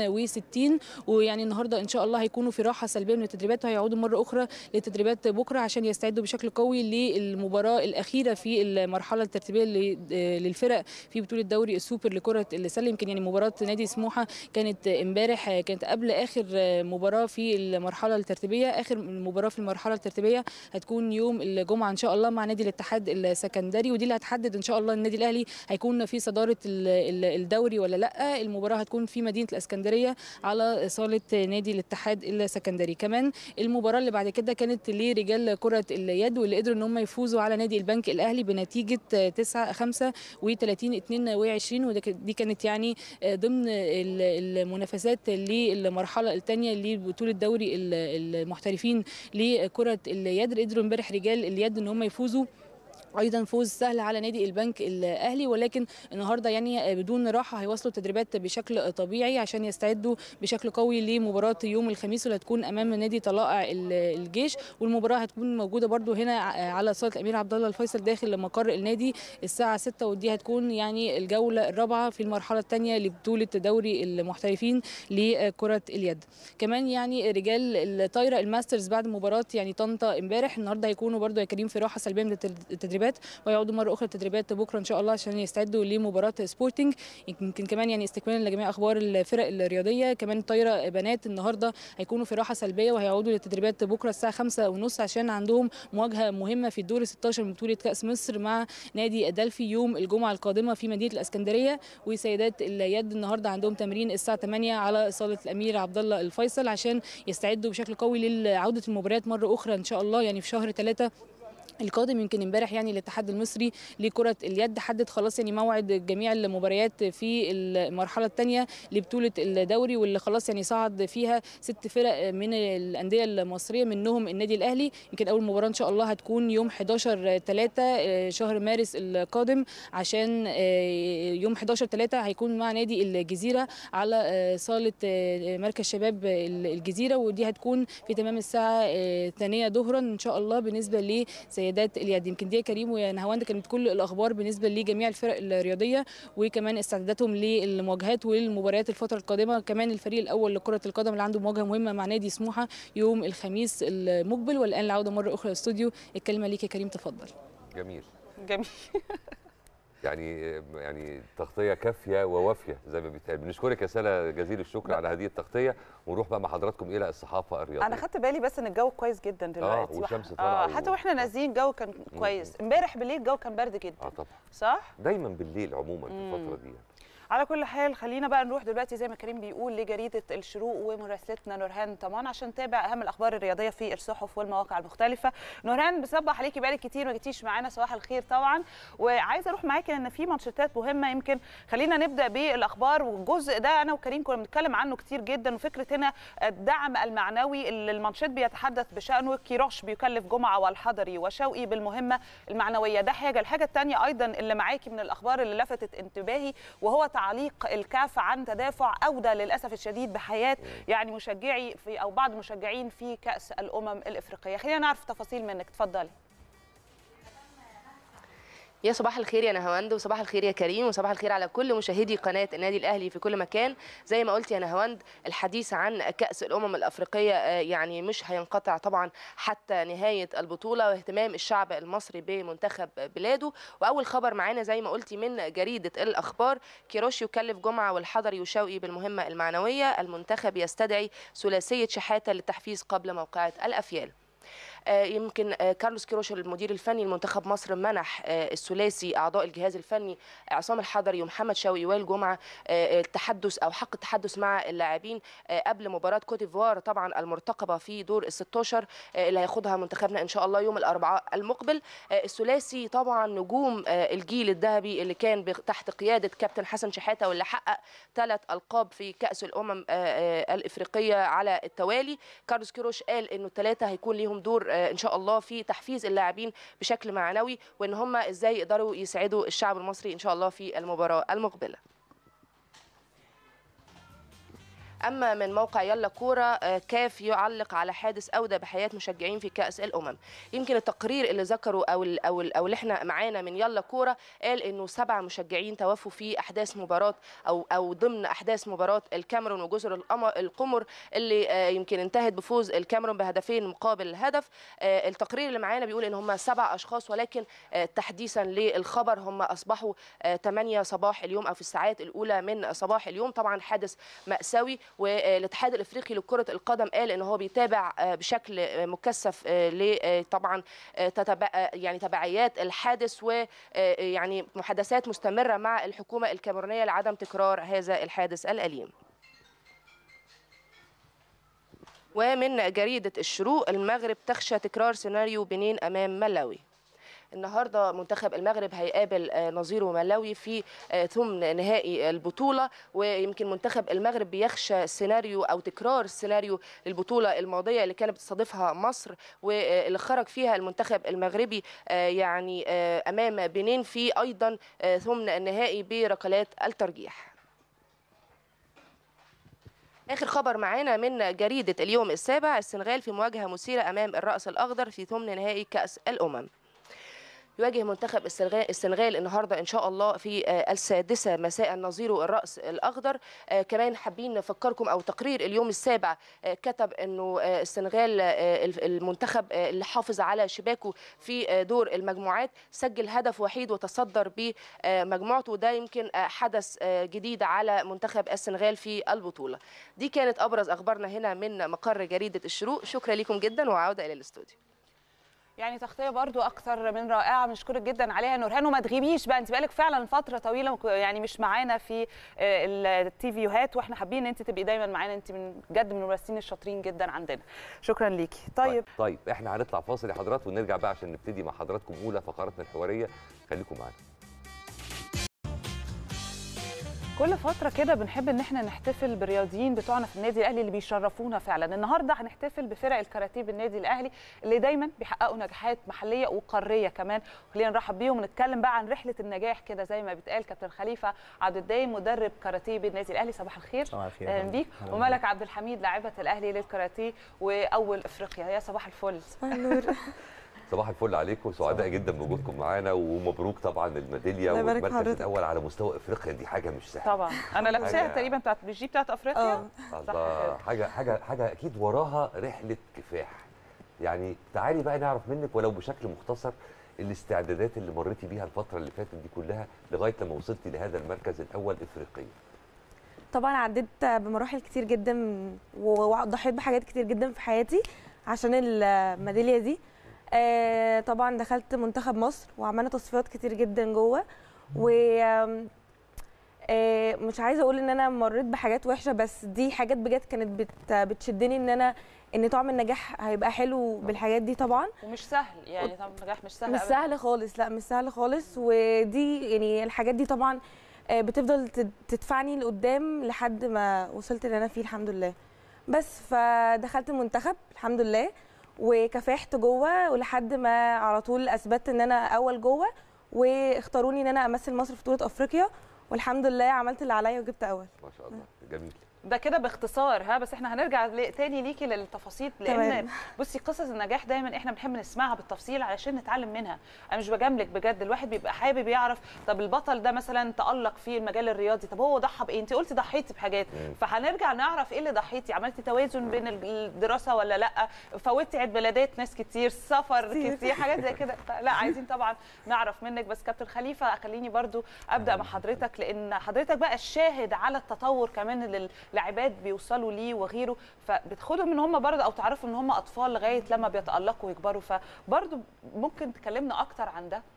62 ويعني النهارده ان شاء الله هيكونوا في راحه سلبيه من التدريبات وهيعودوا مره اخرى للتدريبات بكره عشان يستعدوا بشكل قوي للمباراه الاخيره في المرحله الترتيبيه ل- آه، للفرق في بطوله دوري السوبر لكره السله يمكن يعني مباراه نادي سموحه كانت امبارح آه، كانت قبل اخر آه، مباراه في المرحله الترتيبيه اخر مباراه في المرحله الترتيبيه هتكون يوم الجمعه ان شاء الله مع نادي الاتحاد السكندري ودي اللي هتحدد ان شاء الله النادي الاهلي هيكون في صداره ال- ال- الدوري ولا لا المباراه هتكون في مدينه الاسكندريه على صاله نادي الاتحاد السكندري كمان المباراه اللي بعد كده كانت لرجال كره اليد واللي قدروا ان هم يفوزوا على نادي البنك الاهلي بنتيجه 9 5 و30 22 ودي كانت يعني ضمن ال- المنافسات للمرحله الثانيه لبطوله دوري ال- المحترفين لكره اليد قدروا امبارح رجال اليد ان هم يفوزوا ايضا فوز سهل على نادي البنك الاهلي ولكن النهارده يعني بدون راحه هيواصلوا التدريبات بشكل طبيعي عشان يستعدوا بشكل قوي لمباراه يوم الخميس اللي هتكون امام نادي طلائع ال- الجيش والمباراه هتكون موجوده برده هنا على صاله الامير عبد الله الفيصل داخل مقر النادي الساعه 6 ودي هتكون يعني الجوله الرابعه في المرحله الثانيه لبطوله دوري المحترفين لكره اليد كمان يعني رجال الطايره الماسترز بعد مباراه يعني طنطا امبارح النهارده هيكونوا برده يا كريم في راحه سلبيه من التد- التدريبات ويعودوا مره اخرى التدريبات بكره ان شاء الله عشان يستعدوا لمباراه سبورتنج يمكن كمان يعني استكمالا لجميع اخبار الفرق الرياضيه كمان طايره بنات النهارده هيكونوا في راحه سلبيه وهيعودوا للتدريبات بكره الساعه 5 ونص عشان عندهم مواجهه مهمه في الدور 16 من بطوله كاس مصر مع نادي دلفي يوم الجمعه القادمه في مدينه الاسكندريه وسيدات اليد النهارده عندهم تمرين الساعه 8 على صاله الامير عبد الله الفيصل عشان يستعدوا بشكل قوي لعوده المباريات مره اخرى ان شاء الله يعني في شهر 3 القادم يمكن امبارح يعني الاتحاد المصري لكره اليد حدد خلاص يعني موعد جميع المباريات في المرحله الثانيه لبطوله الدوري واللي خلاص يعني صعد فيها ست فرق من الانديه المصريه منهم النادي الاهلي يمكن اول مباراه ان شاء الله هتكون يوم 11 3 شهر مارس القادم عشان آه، يوم 11 3 هيكون مع نادي الجزيره على آه، صاله آه، مركز شباب الجزيره ودي هتكون في تمام الساعه آه، الثانيه ظهرا ان شاء الله بالنسبه لسيدات اليد يمكن دي يا كريم ويا نهاوند كانت كل الاخبار بالنسبه لجميع الفرق الرياضيه وكمان استعداداتهم للمواجهات والمباريات الفتره القادمه كمان الفريق الاول لكره القدم اللي عنده مواجهه مهمه مع نادي سموحه يوم الخميس المقبل والان العوده مره اخرى للاستوديو الكلمه ليك يا كريم تفضل
جميل
جميل
يعني يعني تغطيه كافيه ووافيه زي ما بيتقال بنشكرك يا سلا جزيل الشكر على هذه التغطيه ونروح بقى مع حضراتكم الى الصحافه الرياضيه
انا خدت بالي بس ان الجو كويس جدا دلوقتي
والشمس
وح-
طالعة
اه
و-
حتى واحنا نازلين الجو كان كويس امبارح بالليل الجو كان برد جدا
اه طبعا
صح
دايما بالليل عموما في الفتره دي يعني.
على كل حال خلينا بقى نروح دلوقتي زي ما كريم بيقول لجريده الشروق ومراسلتنا نورهان طمان عشان نتابع اهم الاخبار الرياضيه في الصحف والمواقع المختلفه نورهان بصبح عليكي بقالك كتير ما جيتيش معانا صباح الخير طبعا وعايزه اروح معاكي لان في مانشيتات مهمه يمكن خلينا نبدا بالاخبار والجزء ده انا وكريم كنا بنتكلم عنه كتير جدا وفكره هنا الدعم المعنوي اللي المانشيت بيتحدث بشانه كيروش بيكلف جمعه والحضري وشوقي بالمهمه المعنويه ده حاجه الحاجه الثانيه ايضا اللي معاكي من الاخبار اللي لفتت انتباهي وهو تعليق الكاف عن تدافع اودى للاسف الشديد بحياه يعني مشجعي في او بعض المشجعين في كاس الامم الافريقيه خلينا نعرف تفاصيل منك اتفضلي
يا صباح الخير يا نهاوند وصباح الخير يا كريم وصباح الخير على كل مشاهدي قناه النادي الاهلي في كل مكان زي ما قلت يا نهاوند الحديث عن كاس الامم الافريقيه آه، يعني مش هينقطع طبعا حتى نهايه البطوله واهتمام الشعب المصري بمنتخب بلاده واول خبر معانا زي ما قلتي من جريده الاخبار كيروش يكلف جمعه والحضري وشوقي بالمهمه المعنويه المنتخب يستدعي ثلاثيه شحاته للتحفيز قبل موقعه الافيال آه، يمكن آه، كارلوس كيروش المدير الفني لمنتخب مصر منح آه، الثلاثي اعضاء الجهاز الفني عصام الحضري ومحمد شوقي وائل جمعه آه، التحدث او حق التحدث مع اللاعبين آه، قبل مباراه كوت ديفوار طبعا المرتقبه في دور ال 16 آه، اللي هياخدها منتخبنا ان شاء الله يوم الاربعاء المقبل آه، الثلاثي طبعا نجوم آه، الجيل الذهبي اللي كان بق- تحت قياده كابتن حسن شحاته واللي حقق ثلاث القاب في كاس الامم آه، آه، الافريقيه على التوالي كارلوس كيروش قال انه الثلاثه هيكون ليهم دور آه، ان شاء الله في تحفيز اللاعبين بشكل معنوي وان هم ازاي يقدروا يساعدوا الشعب المصري ان شاء الله في المباراه المقبله اما من موقع يلا كوره آه، كاف يعلق على حادث اودى بحياه مشجعين في كاس الامم يمكن التقرير اللي ذكره او ال او ال او اللي احنا معانا من يلا كوره قال انه سبع مشجعين توفوا في احداث مباراه او او ضمن احداث مباراه الكاميرون وجزر القم- القمر اللي آه، يمكن انتهت بفوز الكاميرون بهدفين مقابل هدف آه، التقرير اللي معانا بيقول ان هم سبع اشخاص ولكن آه، تحديثا للخبر هم اصبحوا 8 صباح اليوم او في الساعات الاولى من صباح اليوم طبعا حادث مأساوي والاتحاد الافريقي لكره القدم قال ان هو بيتابع آه، بشكل آه، مكثف آه، ل آه، طبعا آه، تتبع آه، يعني تبعيات الحادث ويعني محادثات مستمره مع الحكومه الكاميرونيه لعدم تكرار هذا الحادث الاليم ومن جريدة الشروق المغرب تخشى تكرار سيناريو بنين أمام ملاوي النهارده منتخب المغرب هيقابل آه، نظيره ملاوي في آه، ثمن نهائي البطوله ويمكن منتخب المغرب بيخشى سيناريو او تكرار سيناريو البطوله الماضيه اللي كانت بتستضيفها مصر واللي خرج فيها المنتخب المغربي آه، يعني آه، امام بنين في ايضا آه، ثمن النهائي بركلات الترجيح آخر خبر معانا من جريدة اليوم السابع السنغال في مواجهة مثيرة أمام الرأس الأخضر في ثمن نهائي كأس الأمم يواجه منتخب السنغال, السنغال النهارده ان شاء الله في آه، السادسه مساء نظيره الراس الاخضر آه، كمان حابين نفكركم او تقرير اليوم السابع آه، كتب انه آه، السنغال آه، الف- المنتخب آه، اللي حافظ على شباكه في آه، دور المجموعات سجل هدف وحيد وتصدر بمجموعته وده يمكن آه، حدث آه، جديد على منتخب السنغال في البطوله دي كانت ابرز اخبارنا هنا من مقر جريده الشروق شكرا لكم جدا وعوده الى الاستوديو
يعني تغطيه برضو اكثر من رائعه بنشكرك جدا عليها يا نورهان وما تغيبيش بقى انت بقالك فعلا فتره طويله مك- يعني مش معانا في آه، التيفيوهات واحنا حابين ان انت تبقي دايما معانا انت من بجد من الممثلين الشاطرين جدا عندنا شكرا ليكي طيب
طيب احنا هنطلع فاصل يا حضرات ونرجع بقى عشان نبتدي مع حضراتكم اولى فقراتنا الحواريه خليكم معانا
كل فتره كده بنحب ان احنا نحتفل بالرياضيين بتوعنا في النادي الاهلي اللي بيشرفونا فعلا النهارده هنحتفل بفرق الكاراتيه بالنادي الاهلي اللي دايما بيحققوا نجاحات محليه وقاريه كمان خلينا نرحب بيهم ونتكلم بقى عن رحله النجاح كده زي ما بيتقال كابتن خليفه عبد الدايم مدرب كاراتيه بالنادي الاهلي صباح الخير
صباح الخير
اهلا بيك
أهلا
وملك عبد الحميد لاعبه الاهلي للكاراتيه واول افريقيا يا صباح الفل
صباح النور
صباح الفل عليكم سعداء جدا بوجودكم معانا ومبروك طبعا الميداليه
الله يبارك
والمركز
حضرتك.
الاول على مستوى افريقيا دي حاجه مش سهله
طبعا انا لابساها
حاجة-
تقريبا بتاعت مش دي بتاعت افريقيا
اه
الله حاجه حاجه حاجه اكيد وراها رحله كفاح يعني تعالي بقى نعرف منك ولو بشكل مختصر الاستعدادات اللي مريتي بيها الفتره اللي فاتت دي كلها لغايه لما وصلتي لهذا المركز الاول افريقيا
طبعا عديت بمراحل كتير جدا وضحيت بحاجات كتير جدا في حياتي عشان الميداليه دي آه، طبعا دخلت منتخب مصر وعملنا تصفيات كتير جدا جوه و آم، آه، مش عايزه اقول ان انا مريت بحاجات وحشه بس دي حاجات بجد كانت بت بتشدني ان انا ان طعم النجاح هيبقى حلو بالحاجات دي طبعا
ومش سهل يعني طبعا النجاح مش سهل
مش
أبداً.
سهل خالص لا مش سهل خالص ودي يعني الحاجات دي طبعا آه، بتفضل تد- تدفعني لقدام لحد ما وصلت اللي انا فيه الحمد لله بس فدخلت المنتخب الحمد لله وكافحت جوه ولحد ما على طول اثبتت ان انا اول جوه واختاروني ان انا امثل مصر في بطوله افريقيا والحمد لله عملت اللي عليا وجبت اول
ما شاء الله جميل
ده كده باختصار ها بس احنا هنرجع ل- تاني ليكي للتفاصيل لان
تمام.
بصي قصص النجاح دايما احنا بنحب نسمعها بالتفصيل علشان نتعلم منها انا مش بجاملك بجد الواحد بيبقى حابب يعرف طب البطل ده مثلا تالق في المجال الرياضي طب هو ضحى بايه انت قلتي ضحيتي بحاجات
مم.
فهنرجع نعرف ايه اللي ضحيتي عملتي توازن بين ال- الدراسه ولا لا فوتي عيد ميلادات ناس كتير سفر
كتير.
كتير حاجات زي كده لا عايزين طبعا نعرف منك بس كابتن خليفه خليني برضو ابدا مع حضرتك لان حضرتك بقى الشاهد على التطور كمان اللي اللاعبات بيوصلوا ليه وغيره فبتاخدهم ان هم برضه او تعرفوا ان هم اطفال لغايه لما بيتالقوا ويكبروا فبرضه ممكن تكلمنا اكتر عن ده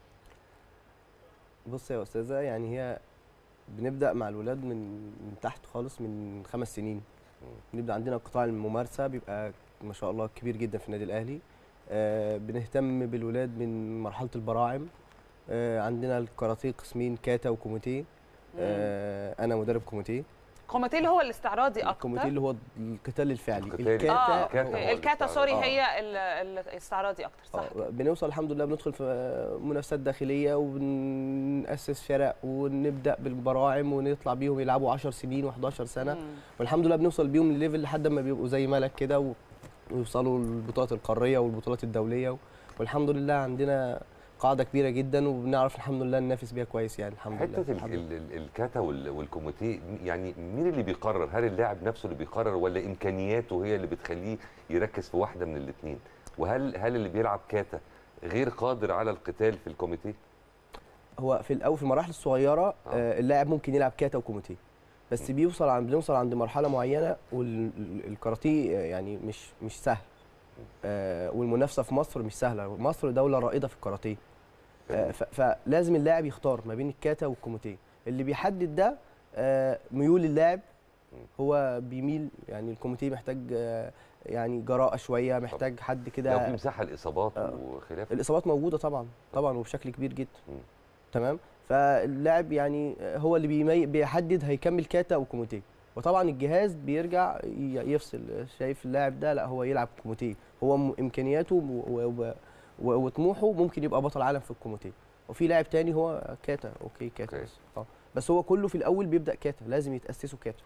بص يا استاذه يعني هي بنبدا مع الولاد من من تحت خالص من خمس سنين بنبدا عندنا قطاع الممارسه بيبقى ما شاء الله كبير جدا في النادي الاهلي آه بنهتم بالولاد من مرحله البراعم آه عندنا الكاراتيه قسمين كاتا وكوميتيه آه انا مدرب كوميتيه
الكوميتيه اللي هو الاستعراضي اكتر
الكوميتيه اللي هو القتال الفعلي
القتال.
الكاتا
اه
الكاتا
أوكي.
هو
الكاتا سوري
الاستعراض.
هي ال- ال- الاستعراضي اكتر صح
آه،
كده.
بنوصل الحمد لله بندخل في منافسات داخليه وبنأسس فرق ونبدا بالبراعم ونطلع بيهم يلعبوا 10 سنين و11 سنه
مم.
والحمد لله بنوصل بيهم لليفل لحد ما بيبقوا زي ملك كده و- ويوصلوا للبطولات القاريه والبطولات الدوليه والحمد لله عندنا قاعده كبيره جدا وبنعرف الحمد لله ننافس بيها كويس يعني الحمد لله
حته ال-
الحمد لله.
ال- ال- الكاتا وال- والكوميتيه يعني مين اللي بيقرر هل اللاعب نفسه اللي بيقرر ولا امكانياته هي اللي بتخليه يركز في واحده من الاثنين وهل هل اللي بيلعب كاتا غير قادر على القتال في الكوميتيه
هو في الاول في المراحل الصغيره آه، اللاعب ممكن يلعب كاتا وكوميتيه بس بيوصل عند بنوصل عند مرحله معينه والكاراتيه يعني مش مش سهل آه، والمنافسه في مصر مش سهله مصر دوله رائده في الكاراتيه آه، ف- فلازم اللاعب يختار ما بين الكاتا والكوميتيه اللي بيحدد ده آه، ميول اللاعب هو بيميل يعني الكوميتيه محتاج آه، يعني جراءه شويه محتاج حد
لو في
كده
مساحه الاصابات
آه.
وخلافه
الاصابات موجوده طبعا طبعا وبشكل كبير جدا
مم.
تمام فاللاعب يعني هو اللي بيمي... بيحدد هيكمل كاتا او كوميتيه وطبعا الجهاز بيرجع ي- يفصل شايف اللاعب ده لا هو يلعب كوميتيه هو م- امكانياته و... و... و... وطموحه ممكن يبقى بطل عالم في الكوميتيه وفي لاعب تاني هو كاتا اوكي كاتا
أوكي.
بس اه بس هو كله في الاول بيبدا كاتا لازم يتاسسوا كاتا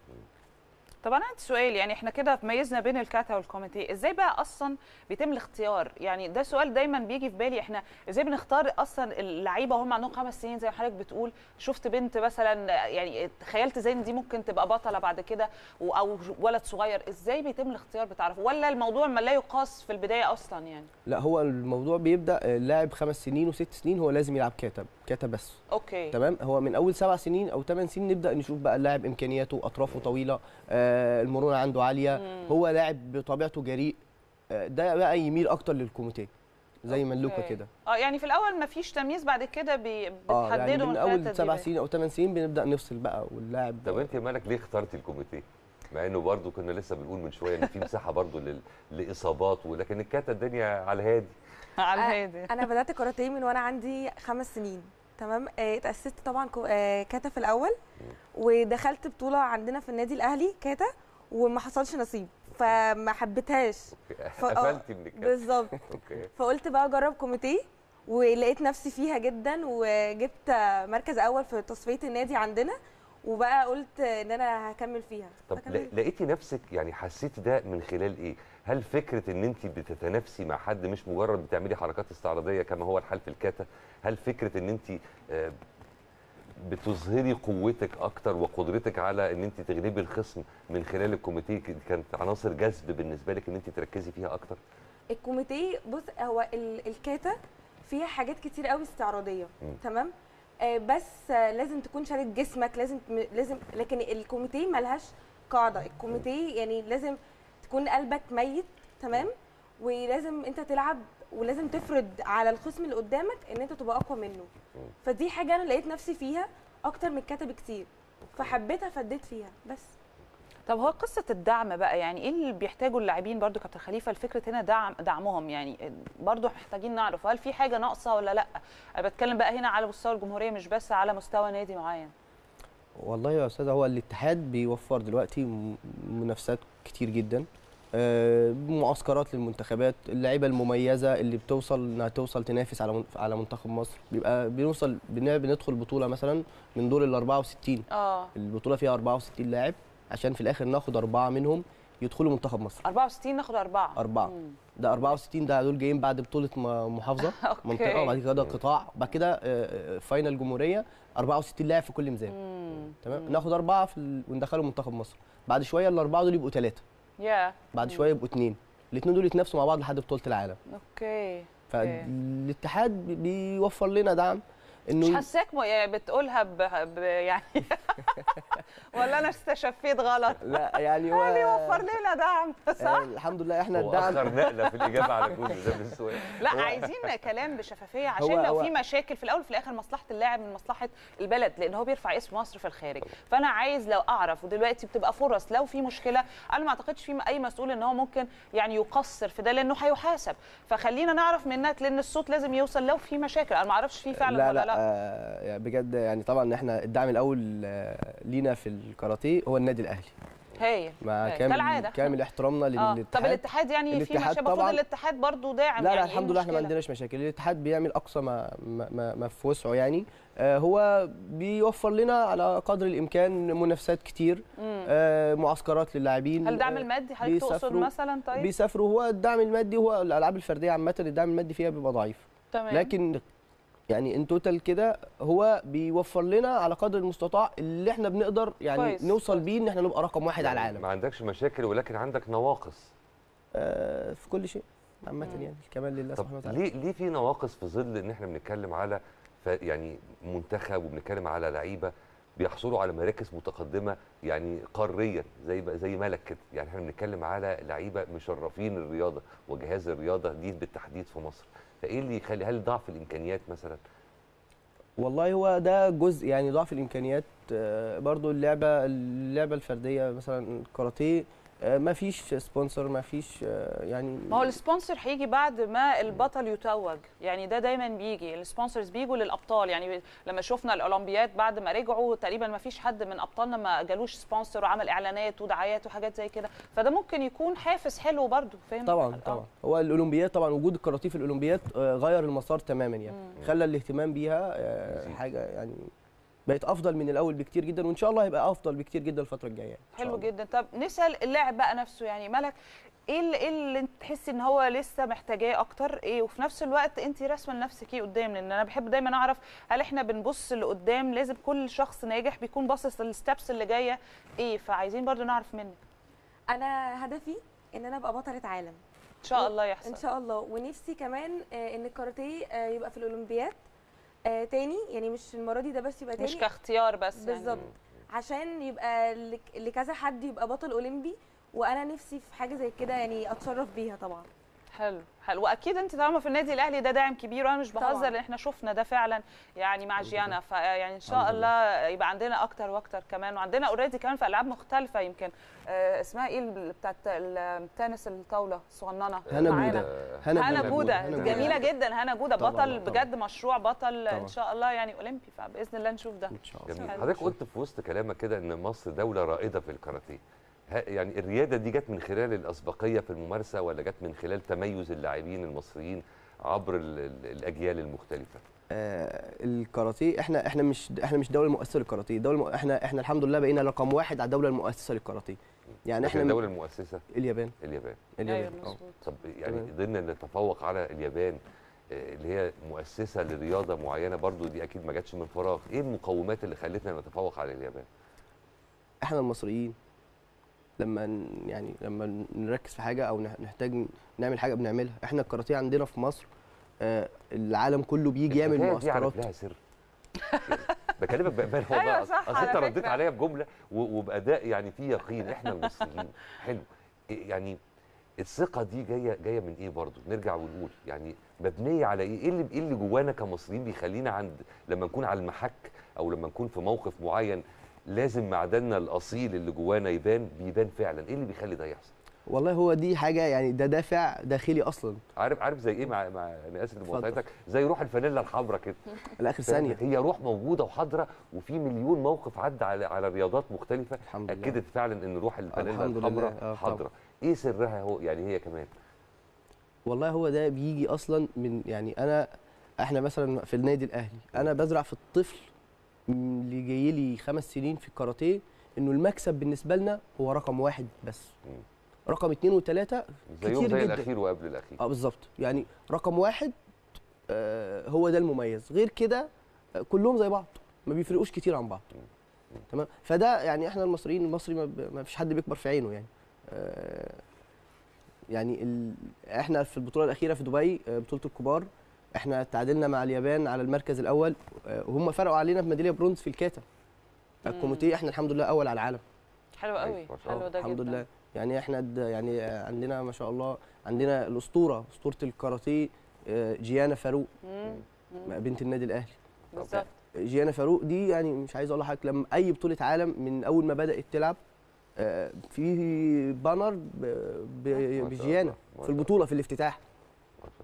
طب انا عندي سؤال يعني احنا كده ميزنا بين الكاتا والكوميتيه ازاي بقى اصلا بيتم الاختيار يعني ده سؤال دايما بيجي في بالي احنا ازاي بنختار اصلا اللعيبه وهم عندهم خمس سنين زي ما حضرتك بتقول شفت بنت مثلا يعني تخيلت زي ان دي ممكن تبقى بطله بعد كده و- او ولد صغير ازاي بيتم الاختيار بتعرف ولا الموضوع ما لا يقاس في البدايه اصلا يعني
لا هو الموضوع بيبدا اللاعب خمس سنين وست سنين هو لازم يلعب كاتا كاتا بس
اوكي
تمام هو من اول سبع سنين او ثمان سنين نبدا نشوف بقى اللاعب امكانياته اطرافه طويله آه المرونه عنده عاليه
مم.
هو لاعب بطبيعته جريء آه ده بقى يميل اكتر للكوميتيه زي ما اللوكا
أوكي.
كده
اه يعني في الاول ما فيش تمييز بعد كده بي-
اه
بتحددوا
يعني من
خلال
اول سبع
التدريبات.
سنين او ثمان سنين بنبدا نفصل بقى واللاعب
طب انت يا مالك ليه اخترتي الكوميتيه مع انه برضو كنا لسه بنقول من شويه ان في مساحه برضو لل... لاصابات ولكن الكاتا الدنيا على هادي
على
آه،
الهادي
انا بدات كاراتيه من وانا عندي خمس سنين تمام آه، اتاسست طبعا كو- آه، كاتا في الاول ودخلت بطوله عندنا في النادي الاهلي كاتا وما حصلش نصيب فما حبيتهاش ف- آه،
قفلتي من الكاتا
بالظبط
اوكي
فقلت بقى اجرب كوميتيه ولقيت نفسي فيها جدا وجبت مركز اول في تصفيه النادي عندنا وبقى قلت ان انا هكمل فيها
طب
فكملت.
لا- لقيتي نفسك يعني حسيتي ده من خلال ايه؟ هل فكره ان انت بتتنافسي مع حد مش مجرد بتعملي حركات استعراضيه كما هو الحال في الكاتا، هل فكره ان انت آه، بتظهري قوتك اكتر وقدرتك على ان انت تغلبي الخصم من خلال الكوميتيه ك- كانت عناصر جذب بالنسبه لك ان انت تركزي فيها اكتر؟
الكوميتيه بص هو ال- الكاتا فيها حاجات كتير قوي استعراضيه
مم.
تمام آه، بس آه، لازم تكون شارد جسمك لازم م- لازم لكن الكوميتيه ملهاش قاعده الكوميتيه يعني لازم تكون قلبك ميت تمام ولازم انت تلعب ولازم تفرض على الخصم اللي قدامك ان انت تبقى اقوى منه فدي حاجه انا لقيت نفسي فيها اكتر من الكاتا بكتير فحبيتها فديت فيها بس
طب هو قصه الدعم بقى يعني ايه اللي بيحتاجوا اللاعبين برضو كابتن خليفه لفكره هنا دعم دعمهم يعني برضو محتاجين نعرف هل في حاجه ناقصه ولا لا انا بتكلم بقى هنا على مستوى الجمهوريه مش بس على مستوى نادي معين
والله يا استاذ هو الاتحاد بيوفر دلوقتي م- منافسات كتير جدا آه، معسكرات للمنتخبات اللعيبه المميزه اللي بتوصل انها توصل تنافس على من- على منتخب مصر بيبقى بنوصل بن- بندخل بطوله مثلا من دور ال 64
اه
البطوله فيها 64 لاعب عشان في الاخر ناخد اربعه منهم يدخلوا منتخب مصر
64 ناخد اربعه
أربعة.
مم.
ده 64 ده دول جايين بعد بطوله م- محافظه
أوكي.
منطقه وبعد كده قطاع وبعد كده آه، آه، فاينل جمهوريه 64 لاعب في كل ميزان
مم.
تمام ناخد اربعه في ال... وندخلهم منتخب مصر بعد شويه الاربعه دول يبقوا ثلاثه
يا
بعد شويه يبقوا اثنين الاثنين دول يتنافسوا مع بعض لحد بطوله العالم
اوكي
فالاتحاد بي- بيوفر لنا دعم
مش
انه
حاساك م- يعني بتقولها ب... ب... يعني ولا انا استشفيت غلط
لا يعني هو
هو بيوفر لنا دعم
آه،
صح؟
الحمد لله احنا
هو اخر
الدعم
نقله في الاجابه على الجزء ده من السؤال
لا عايزين كلام بشفافيه عشان
هو-
لو
هو-
في مشاكل في الاول وفي الاخر مصلحه اللاعب من مصلحه البلد لان هو بيرفع اسم مصر في الخارج فانا عايز لو اعرف ودلوقتي بتبقى فرص لو في مشكله انا ما اعتقدش في اي مسؤول ان هو ممكن يعني يقصر في ده لانه هيحاسب فخلينا نعرف منك لان الصوت لازم يوصل لو في مشاكل انا ما اعرفش في فعلا
لا
ولا
لا,
لا.
آه يعني بجد يعني طبعا احنا الدعم الاول آه، لينا في الكاراتيه هو النادي الاهلي
هايل
مع
هايل.
كامل
كالعادة.
كامل احترامنا
اه
للاتحاد
طب الاتحاد يعني في
الاتحاد
مشاكل المفروض
طبعاً-
الاتحاد برضو داعم
لا
يعني
لا
إيه
الحمد لله احنا ما
المشكلة؟
عندناش مشاكل الاتحاد بيعمل اقصى ما ما, ما, ما في وسعه يعني آه هو بيوفر لنا على قدر الامكان منافسات كتير
مم.
آه معسكرات للاعبين
هل دعم
آه،
المادي حضرتك تقصد
بيسافروا-
مثلا طيب
بيسافروا هو الدعم المادي هو الالعاب الفرديه عامه الدعم المادي فيها بيبقى ضعيف
تمام
لكن يعني ان توتال كده هو بيوفر لنا على قدر المستطاع اللي احنا بنقدر يعني
كويس،
نوصل
كويس.
بيه ان احنا نبقى رقم واحد على العالم
ما عندكش مشاكل ولكن عندك نواقص
آه في كل شيء عامه يعني الكمال لله سبحانه
طب
وتعالى
ليه ليه في نواقص في ظل ان احنا بنتكلم على ف يعني منتخب وبنتكلم على لعيبه بيحصلوا على مراكز متقدمه يعني قاريا زي ب- زي ملك كده يعني احنا بنتكلم على لعيبه مشرفين الرياضه وجهاز الرياضه دي بالتحديد في مصر فايه اللي يخلي هل ضعف الامكانيات مثلا
والله هو ده جزء يعني ضعف الامكانيات آه، برضو اللعبه اللعبه الفرديه مثلا الكاراتيه آه، ما فيش سبونسر ما فيش آه، يعني
ما هو السبونسر هيجي بعد ما البطل يتوج يعني ده دايما بيجي السبونسرز بيجوا للابطال يعني لما شفنا الاولمبياد بعد ما رجعوا تقريبا ما فيش حد من ابطالنا ما جالوش سبونسر وعمل اعلانات ودعايات وحاجات زي كده فده ممكن يكون حافز حلو برضو فاهم
طبعا
آه.
طبعا هو الاولمبياد طبعا وجود الكاراتيه في الاولمبياد آه، غير المسار تماما يعني خلى الاهتمام بيها آه،
يزيد.
حاجه يعني بقت افضل من الاول بكتير جدا وان شاء الله هيبقى افضل بكتير جدا الفتره الجايه يعني إن شاء
حلو
الله.
جدا طب نسال اللاعب بقى نفسه يعني ملك ايه اللي, إيه اللي انت تحسي ان هو لسه محتاجاه اكتر ايه وفي نفس الوقت انت راسمه لنفسك ايه قدام لان انا بحب دايما اعرف هل احنا بنبص لقدام لازم كل شخص ناجح بيكون باصص للستبس اللي جايه ايه فعايزين برضو نعرف منك
انا هدفي ان انا ابقى بطله عالم
ان شاء الله يحصل
ان شاء الله ونفسي كمان آه، ان الكاراتيه آه، يبقى في الاولمبياد آه، تاني يعني مش المره دي ده بس يبقى تاني
مش كاختيار بس يعني.
بالظبط عشان يبقى لك- لكذا حد يبقى بطل اولمبي وانا نفسي في حاجه زي كده يعني اتشرف بيها طبعا
حلو حلو واكيد انت طالما في النادي الاهلي ده داعم كبير وانا مش
طبعاً.
بهزر لان احنا شفنا ده فعلا يعني مع جيانا فيعني ان شاء
الحمد
الله يبقى عندنا اكتر واكتر كمان وعندنا اوريدي كمان في العاب مختلفه يمكن آه اسمها ايه ال- بتاعت التنس الطاوله الصغننه
هنا
معانا.
بودة.
هنا بوده
هنا
جميله جدا هنا بوده
طبعاً،
بطل
طبعاً.
بجد مشروع بطل ان
طبعاً.
شاء الله يعني اولمبي فباذن الله نشوف ده
ان شاء الله
جميل
حلو.
حضرتك قلت في وسط كلامك كده ان مصر دوله رائده في الكاراتيه ه- يعني الرياده دي جت من خلال الاسبقيه في الممارسه ولا جت من خلال تميز اللاعبين المصريين عبر ال- ال- الاجيال المختلفه
آه الكاراتيه احنا احنا مش احنا مش دوله مؤسسه للكاراتيه دوله م... احنا احنا الحمد لله بقينا رقم واحد على الدوله المؤسسه للكاراتيه يعني
لكن
احنا
الدوله المؤسسه
اليابان
اليابان
ايوه
اليابان آه.
مظبوط
طب يعني
تمام.
قدرنا نتفوق على اليابان آه، اللي هي مؤسسه لرياضه معينه برضو دي اكيد ما جاتش من فراغ ايه المقومات اللي خلتنا نتفوق على اليابان
احنا المصريين لما ن- يعني لما نركز في حاجه او نح- نحتاج نعمل حاجه بنعملها احنا الكاراتيه عندنا في مصر آه العالم كله بيجي يعمل
الحكاية دي عارف
معسكرات
لها سر بكلمك بأمان والله
أيوة
أصل-
صح
اصل
على
انت رديت
فكرة.
عليا بجمله و- وباداء يعني فيه يقين احنا المصريين حلو إيه يعني الثقه دي جايه جايه من ايه برضو نرجع ونقول يعني مبنيه على ايه ايه اللي ايه اللي جوانا كمصريين بيخلينا عند لما نكون على المحك او لما نكون في موقف معين لازم معدننا الاصيل اللي جوانا يبان بيبان فعلا ايه اللي بيخلي ده يحصل
والله هو دي حاجه يعني ده دافع داخلي اصلا
عارف عارف زي ايه مع مع انا اسف
اتفضل.
لمقاطعتك زي روح الفانيلا الحمراء كده
لاخر
فاهم؟
ثانيه
هي روح موجوده وحاضره وفي مليون موقف عدى على على رياضات مختلفه
الحمد لله
اكدت فعلا ان روح الفانيلا
الحمد لله.
الحمراء
آه، طبعا.
حاضره ايه سرها هو يعني هي كمان
والله هو ده بيجي اصلا من يعني انا احنا مثلا في النادي الاهلي انا بزرع في الطفل اللي جاي لي خمس سنين في الكاراتيه انه المكسب بالنسبه لنا هو رقم واحد بس
مم.
رقم اتنين وتلاته
زيهم
كتير
زي
جدا.
الاخير وقبل الاخير
اه بالظبط يعني رقم واحد آه هو ده المميز غير كده آه، كلهم زي بعض ما بيفرقوش كتير عن بعض تمام فده يعني احنا المصريين المصري ما, ب- ما فيش حد بيكبر في عينه يعني آه يعني ال... احنا في البطوله الاخيره في دبي آه، بطوله الكبار احنا تعادلنا مع اليابان على المركز الاول آه، وهم فرقوا علينا بميداليه برونز في الكاتا الكوميتيه احنا الحمد لله اول على العالم
حلو قوي
ما شاء الله.
حلو ده
الحمد
جدا
لله يعني احنا د- يعني آه، عندنا ما شاء الله عندنا الاسطوره اسطوره الكاراتيه آه، جيانا فاروق
مم. مم.
بنت النادي الاهلي
بالظبط
جيانا فاروق دي يعني مش عايز اقول لحضرتك لما اي بطوله عالم من اول ما بدات تلعب آه، في بانر ب- ب-
ما شاء
بجيانا
الله، ما
في
شاء
البطوله في الافتتاح
ما شاء الله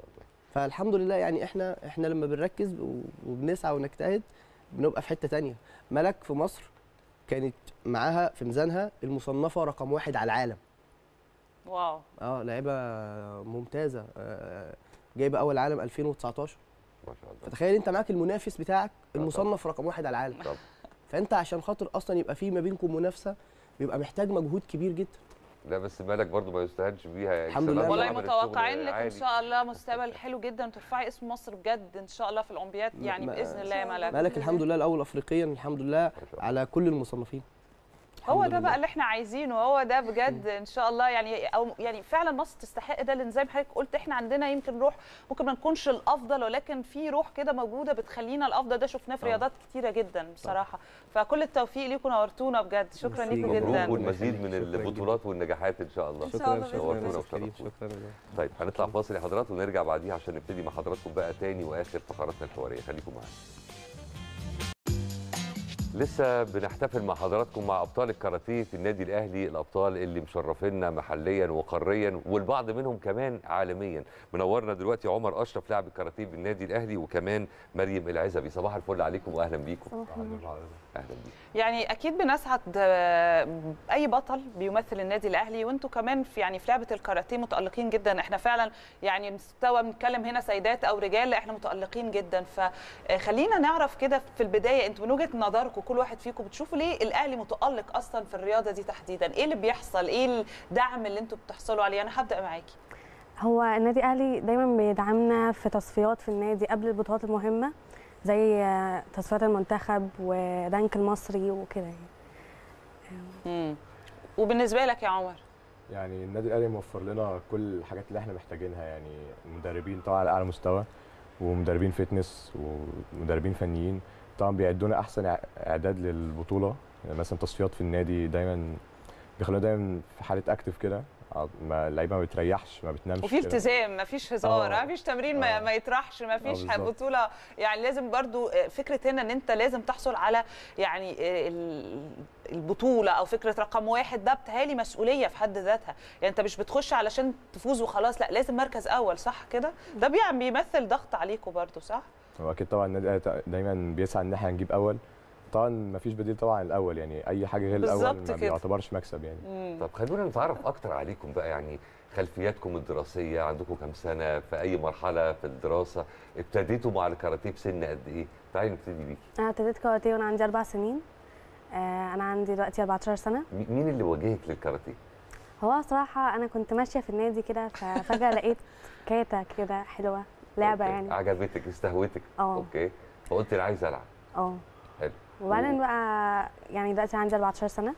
فالحمد لله يعني احنا احنا لما بنركز و- وبنسعى ونجتهد بنبقى في حته تانية ملك في مصر كانت معاها في ميزانها المصنفه رقم واحد على العالم
واو
اه لعيبه ممتازه آه، جايبه اول عالم 2019
ما شاء الله
فتخيل انت معاك المنافس بتاعك
طبعا.
المصنف رقم واحد على العالم
طبعا.
فانت عشان خاطر اصلا يبقى في ما بينكم منافسه بيبقى محتاج مجهود كبير جدا
لا بس مالك برضو ما يستهانش بيها يعني
الحمد
سلام
لله.
والله
عملت
متوقعين
شغل
لك ان
عالي.
شاء الله مستقبل حلو جدا وترفعي اسم مصر بجد ان شاء الله في الاولمبياد يعني
ما-
باذن الله يا ملك
مالك الحمد لله الاول افريقيا الحمد لله
ما شاء الله.
على كل المصنفين
هو
الحمد
ده
لله.
بقى اللي احنا عايزينه هو ده بجد ان شاء الله يعني او يعني فعلا مصر تستحق ده لان زي ما حضرتك قلت احنا عندنا يمكن روح ممكن ما نكونش الافضل ولكن في روح كده موجوده بتخلينا الافضل ده شفناه في
طبعا.
رياضات كتيره جدا بصراحه فكل التوفيق ليكم نورتونا بجد شكرا
ميرسي
ليكم
جداً.
مبروك
جدا
والمزيد من
شكراً جداً.
البطولات والنجاحات ان شاء الله
إن شاء
شكرا
الله
شكرا
نورتونا
يا
وشرفتونا.
كريم شكرا
طيب هنطلع فاصل يا حضرات ونرجع بعديها عشان نبتدي مع حضراتكم بقى تاني واخر فقراتنا الحواريه خليكم معانا لسه بنحتفل مع حضراتكم مع ابطال الكاراتيه في النادي الاهلي الابطال اللي مشرفينا محليا وقاريا والبعض منهم كمان عالميا منورنا دلوقتي عمر اشرف لاعب الكاراتيه بالنادي الاهلي وكمان مريم العزبي صباح الفل عليكم واهلا بيكم اهلا بيكم
يعني اكيد بنسعد آه، اي بطل بيمثل النادي الاهلي وانتوا كمان في يعني في لعبه الكاراتيه متالقين جدا احنا فعلا يعني مستوى بنتكلم هنا سيدات او رجال لا احنا متالقين جدا فخلينا نعرف كده في البدايه انتوا من وجهه نظركم كل واحد فيكم بتشوفوا ليه الاهلي متالق اصلا في الرياضه دي تحديدا ايه اللي بيحصل ايه الدعم اللي انتوا بتحصلوا عليه انا هبدا معاكي
هو النادي الاهلي دايما بيدعمنا في تصفيات في النادي قبل البطولات المهمه زي آه، تصفيات المنتخب ورانك المصري وكده يعني
مم. وبالنسبه لك يا عمر
يعني النادي الاهلي موفر لنا كل الحاجات اللي احنا محتاجينها يعني مدربين طبعا على اعلى مستوى ومدربين فتنس ومدربين فنيين طبعا بيعدونا احسن إع- اعداد للبطوله يعني مثلا تصفيات في النادي دايما بيخلونا دايما في حاله اكتف كده ع- ما اللعيبه ما بتريحش ما بتنامش
وفي
كده.
التزام مفيش هزار
آه.
مفيش تمرين ما,
آه.
ما يطرحش مفيش
بالظبط.
بطوله يعني لازم برضو آه، فكره هنا ان انت لازم تحصل على يعني آه، ال- البطوله او فكره رقم واحد ده بتهالي مسؤوليه في حد ذاتها يعني انت مش بتخش علشان تفوز وخلاص لا لازم مركز اول صح كده ده بيعمل بيمثل ضغط عليكم برضو صح
هو اكيد طبعا النادي الاهلي دايما بيسعى ان احنا نجيب اول طبعا ما فيش بديل طبعا الاول يعني اي حاجه غير الاول
بالظبط
ما
كده.
بيعتبرش مكسب يعني
مم.
طب خلونا نتعرف اكتر عليكم بقى يعني خلفياتكم الدراسيه عندكم كام سنه في اي مرحله في الدراسه ابتديتوا مع الكاراتيه بسن قد ايه تعالي نبتدي بيكي
انا ابتديت كاراتيه وانا عندي اربع سنين آه، انا عندي دلوقتي 14 سنه
مي- مين اللي واجهك للكاراتيه
هو صراحه انا كنت ماشيه في النادي كده ففجاه لقيت كاتا كده حلوه لعبه
أوكي.
يعني
عجبتك استهوتك
اه
اوكي فقلت انا عايز العب
اه
حلو
وبعدين بقى يعني دلوقتي عندي 14 سنه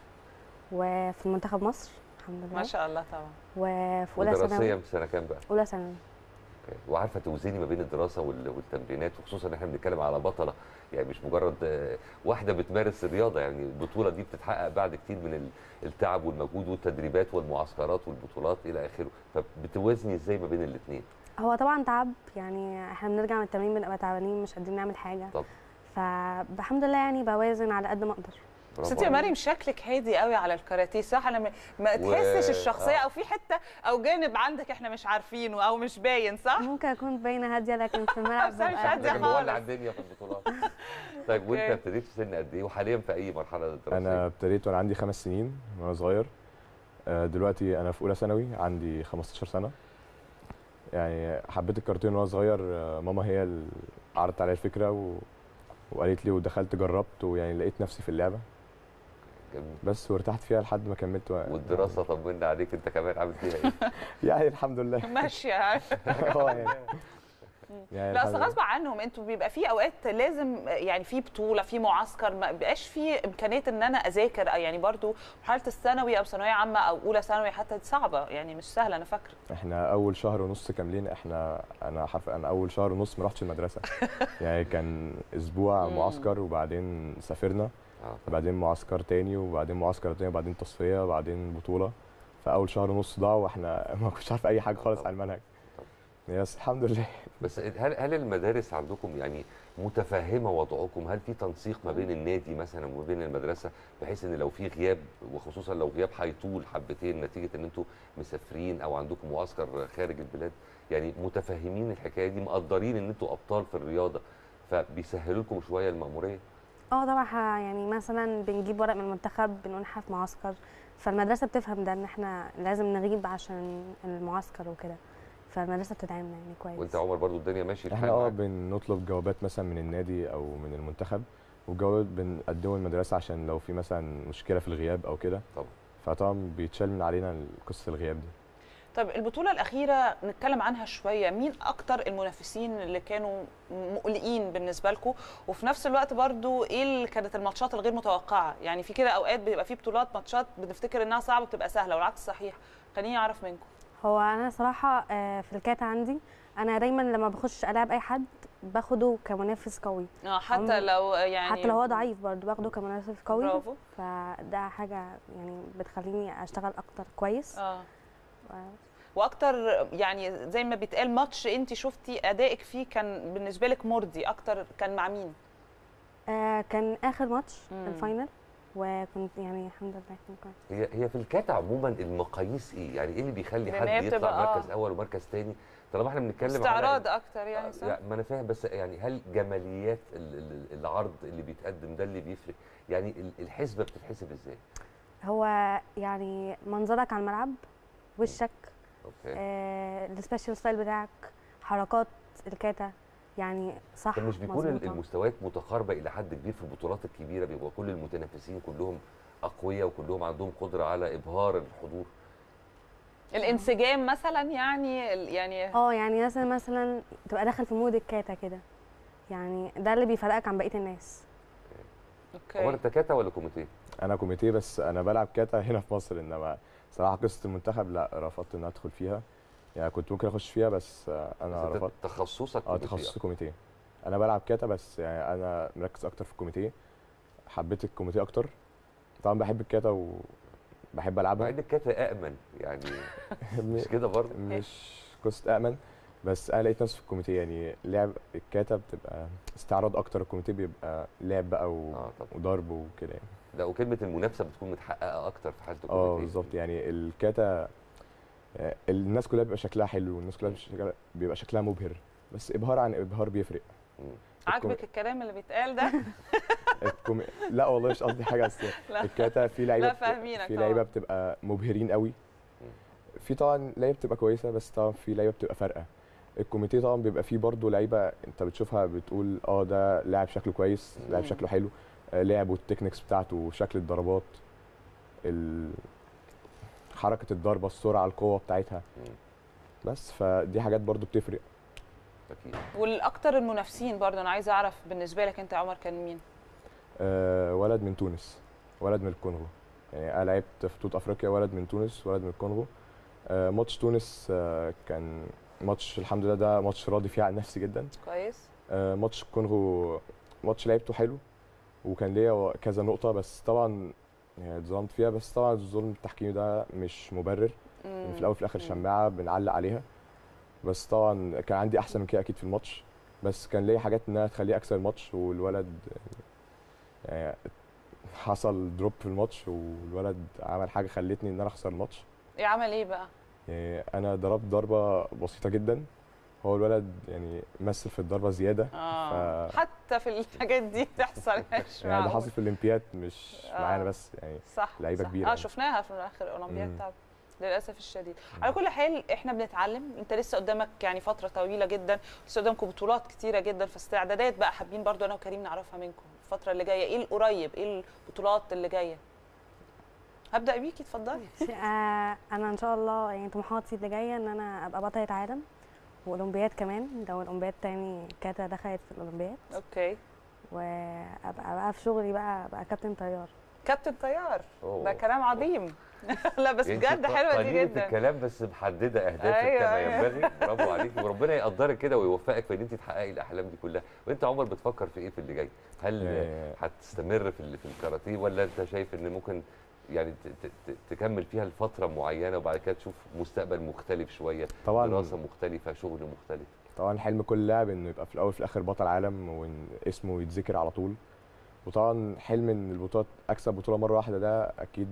وفي منتخب مصر الحمد لله
ما شاء الله طبعا
وفي اولى
ودراسيا
ثانوي
في سنه كام بقى
اولى ثانوي
اوكي وعارفه توزيني ما بين الدراسه وال- والتمرينات وخصوصا ان احنا بنتكلم على بطله يعني مش مجرد آه، واحده بتمارس الرياضه يعني البطوله دي بتتحقق بعد كتير من ال- التعب والمجهود والتدريبات والمعسكرات والبطولات الى اخره فبتوازني ازاي ما بين الاثنين
هو طبعا تعب يعني احنا بنرجع من التمرين بنبقى تعبانين مش قادرين نعمل حاجه
طب.
فالحمد لله يعني بوازن على قد ما اقدر
بس انت يا مريم شكلك هادي قوي على الكاراتيه صح انا ما- ما تحسش الشخصيه
آه.
او في حته او جانب عندك احنا مش عارفينه او مش باين صح
ممكن اكون باينه هاديه لكن في الملعب
بس أنا مش
ببقى
هادية
لكن
خالص.
مولع الدنيا في البطولات طيب وانت
أوكي.
ابتديت في سن قد ايه وحاليا في اي مرحله دراسيه
انا ابتديت وانا عندي خمس سنين وانا صغير آه، دلوقتي انا في اولى ثانوي عندي 15 سنه يعني حبيت الكاراتيه وانا صغير آه، ماما هي اللي عرضت عليا الفكره و... وقالت لي ودخلت جربت ويعني لقيت نفسي في اللعبه
جميل.
بس وارتحت فيها لحد ما كملت و...
والدراسه طمنا عليك انت كمان عامل فيها ايه
يعني الحمد لله
ماشيه
اه يعني يعني
لا
الحمد
اصل
لله.
غصب عنهم انتوا بيبقى في اوقات لازم يعني في بطوله في معسكر ما بيبقاش في امكانيه ان انا اذاكر يعني برضو مرحله الثانوي او ثانويه عامه او اولى ثانوي حتى دي صعبه يعني مش سهله انا فاكره
احنا اول شهر ونص كاملين احنا انا حرف انا اول شهر ونص ما رحتش المدرسه يعني كان اسبوع
مم.
معسكر وبعدين سافرنا
اه
بعدين معسكر تاني وبعدين معسكر تاني وبعدين تصفيه وبعدين بطوله فاول شهر ونص ضاع واحنا ما كنتش عارف اي حاجه خالص عن المنهج بس الحمد لله
بس هل هل المدارس عندكم يعني متفهمه وضعكم هل في تنسيق ما بين النادي مثلا وما بين المدرسه بحيث ان لو في غياب وخصوصا لو غياب هيطول حبتين نتيجه ان انتوا مسافرين او عندكم معسكر خارج البلاد يعني متفهمين الحكايه دي مقدرين ان انتوا ابطال في الرياضه فبيسهلوا لكم شويه المأموريه
اه طبعا ح- يعني مثلا بنجيب ورق من المنتخب بنقول احنا في معسكر فالمدرسه بتفهم ده ان احنا لازم نغيب عشان المعسكر وكده فالمدرسه بتدعمنا يعني كويس
وانت يا عمر برضو الدنيا ماشي
احنا
الحال
اه
معاك؟
بنطلب جوابات مثلا من النادي او من المنتخب والجوابات بنقدمه المدرسه عشان لو في مثلا مشكله في الغياب او كده
طبعا.
فطبعا بيتشال من علينا قصه الغياب دي
طب البطولة الأخيرة نتكلم عنها شوية مين أكتر المنافسين اللي كانوا مقلقين بالنسبة لكم وفي نفس الوقت برضو إيه اللي كانت الماتشات الغير متوقعة يعني في كده أوقات بيبقى في بطولات ماتشات بنفتكر إنها صعبة بتبقى سهلة والعكس صحيح خليني أعرف منكم
هو انا صراحه آه، في الكاتا عندي انا دايما لما بخش العب اي حد باخده كمنافس قوي
اه حتى
عمر-
لو يعني
حتى لو هو ضعيف برضه باخده كمنافس قوي
برافو
فده حاجه يعني بتخليني اشتغل اكتر كويس
اه
و-
واكتر يعني زي ما بيتقال ماتش انت شفتي ادائك فيه كان بالنسبه لك مرضي اكتر كان مع مين
آه كان اخر ماتش
مم.
الفاينل وكنت يعني الحمد لله كان كويس
هي هي في الكاتا عموما المقاييس ايه؟ يعني ايه اللي بيخلي
لأن
حد
هي
يطلع
بتبقى- آه.
مركز اول ومركز تاني؟ طالما احنا بنتكلم
استعراض
على
اكتر يعني صح
لا ما انا فاهم بس يعني هل جماليات ال- ال- العرض اللي بيتقدم ده اللي بيفرق؟ يعني ال- الحسبه بتتحسب ازاي؟
هو يعني منظرك على الملعب وشك
اوكي
آه السبيشال ستايل بتاعك حركات الكاتا يعني صح
طب مش بيكون ال-
مظبوطة.
المستويات متقاربه الى حد كبير في البطولات الكبيره بيبقى كل المتنافسين كلهم اقوياء وكلهم عندهم قدره على ابهار الحضور
الانسجام مثلا يعني يعني
اه يعني مثلا مثلا تبقى داخل في مود الكاتا كده يعني ده اللي بيفرقك عن بقيه الناس
هو
اوكي
انت كاتا ولا كوميتيه؟
انا كوميتيه بس انا بلعب كاتا هنا في مصر انما صراحه قصه المنتخب لا رفضت ان ادخل فيها يعني كنت ممكن اخش فيها بس آه، انا
بس أنت
رفضت
تخصصك
اه
كوميتيه
تخصصي كوميتيه انا بلعب كاتا بس يعني انا مركز اكتر في الكوميتيه حبيت الكوميتيه اكتر طبعا بحب الكاتا وبحب
مع
العبها
ان الكاتا امن يعني
م-
مش كده برضه
مش قصه امن بس انا لقيت نفسي في الكوميتيه يعني لعب الكاتا بتبقى استعراض اكتر الكوميتيه بيبقى لعب بقى و...
اه طبعا
وضرب وكده يعني
لا وكلمه المنافسه بتكون متحققه اكتر في حاله
اه
الكوميتيه
بالظبط يعني الكاتا آه، الناس كلها بيبقى شكلها حلو والناس كلها بيبقى شكلها- بيبقى شكلها مبهر بس ابهار عن ابهار بيفرق
مم.
عاجبك الكلام اللي بيتقال ده
الكومي... لا والله مش قصدي حاجه بس
لا.
الكاتا في لعيبه
لا
بت-
فاهمينك
في
طبعاً.
لعيبه بتبقى مبهرين قوي في طبعا لعيبه بتبقى كويسه بس طبعا في لعيبه بتبقى فارقه الكوميتيه طبعا بيبقى فيه برضه لعيبه انت بتشوفها بتقول اه ده لاعب شكله كويس لاعب
مم.
شكله حلو آه، لعب والتكنيكس بتاعته وشكل الضربات ال... حركه الضربه السرعه القوه بتاعتها
مم.
بس فدي حاجات برضه بتفرق
اكيد
والاكتر المنافسين برضه انا عايزه اعرف بالنسبه لك انت يا عمر كان مين
آه، ولد من تونس ولد من الكونغو يعني انا لعبت في بطوله افريقيا ولد من تونس ولد من الكونغو آه، ماتش تونس آه، كان ماتش الحمد لله ده ماتش راضي فيه عن نفسي جدا
كويس
آه، ماتش الكونغو ماتش لعبته حلو وكان ليا كذا نقطه بس طبعا يعني اتظلمت فيها بس طبعا الظلم التحكيمي ده مش مبرر يعني في الاول وفي الاخر
مم.
شماعه بنعلق عليها بس طبعا كان عندي احسن من كده اكيد في الماتش بس كان ليا حاجات انها تخليه اكسب الماتش والولد يعني حصل دروب في الماتش والولد عمل حاجه خلتني ان انا اخسر الماتش
ايه عمل ايه بقى
يعني انا ضربت ضربه بسيطه جدا هو الولد يعني مثل في الضربه زياده
اه
ف-
حتى في الحاجات دي تحصل مش
يعني ده
معقول.
حصل في الاولمبياد مش
آه.
معانا بس يعني
صح
لعيبة
صح.
كبيرة
اه
يعني.
شفناها في اخر الاولمبياد
مم.
طبعا للاسف الشديد على كل حال احنا بنتعلم انت لسه قدامك يعني فتره طويله جدا لسه قدامكم بطولات كتيره جدا فاستعدادات بقى حابين برضو انا وكريم نعرفها منكم الفتره اللي جايه ايه القريب ايه البطولات اللي جايه هبدا بيكي اتفضلي
آه، انا ان شاء الله يعني طموحاتي اللي جايه ان انا ابقى بطله عالم واولمبياد كمان لو الاولمبياد تاني كاتا دخلت في الاولمبياد
اوكي
وابقى بقى في شغلي بقى ابقى كابتن طيار
كابتن طيار
أوه.
ده كلام عظيم لا بس
يعني
بجد
أنت
حلوه دي
قليلة
جدا
الكلام بس محدده اهدافك
أيوة،
كما
أيوة.
ينبغي برافو عليكي وربنا يقدرك كده ويوفقك في ان انت تحققي الاحلام دي كلها وانت عمر بتفكر في ايه في اللي جاي هل
آه،
هتستمر في ال- في الكاراتيه ولا انت شايف ان ممكن يعني ت- ت- ت- تكمل فيها لفتره معينه وبعد كده تشوف مستقبل مختلف شويه
طبعا
دراسه مختلفه شغل مختلف
طبعا حلم كل لاعب انه يبقى في الاول وفي الاخر بطل عالم وان اسمه يتذكر على طول وطبعا حلم ان البطولات اكسب بطوله مره واحده ده اكيد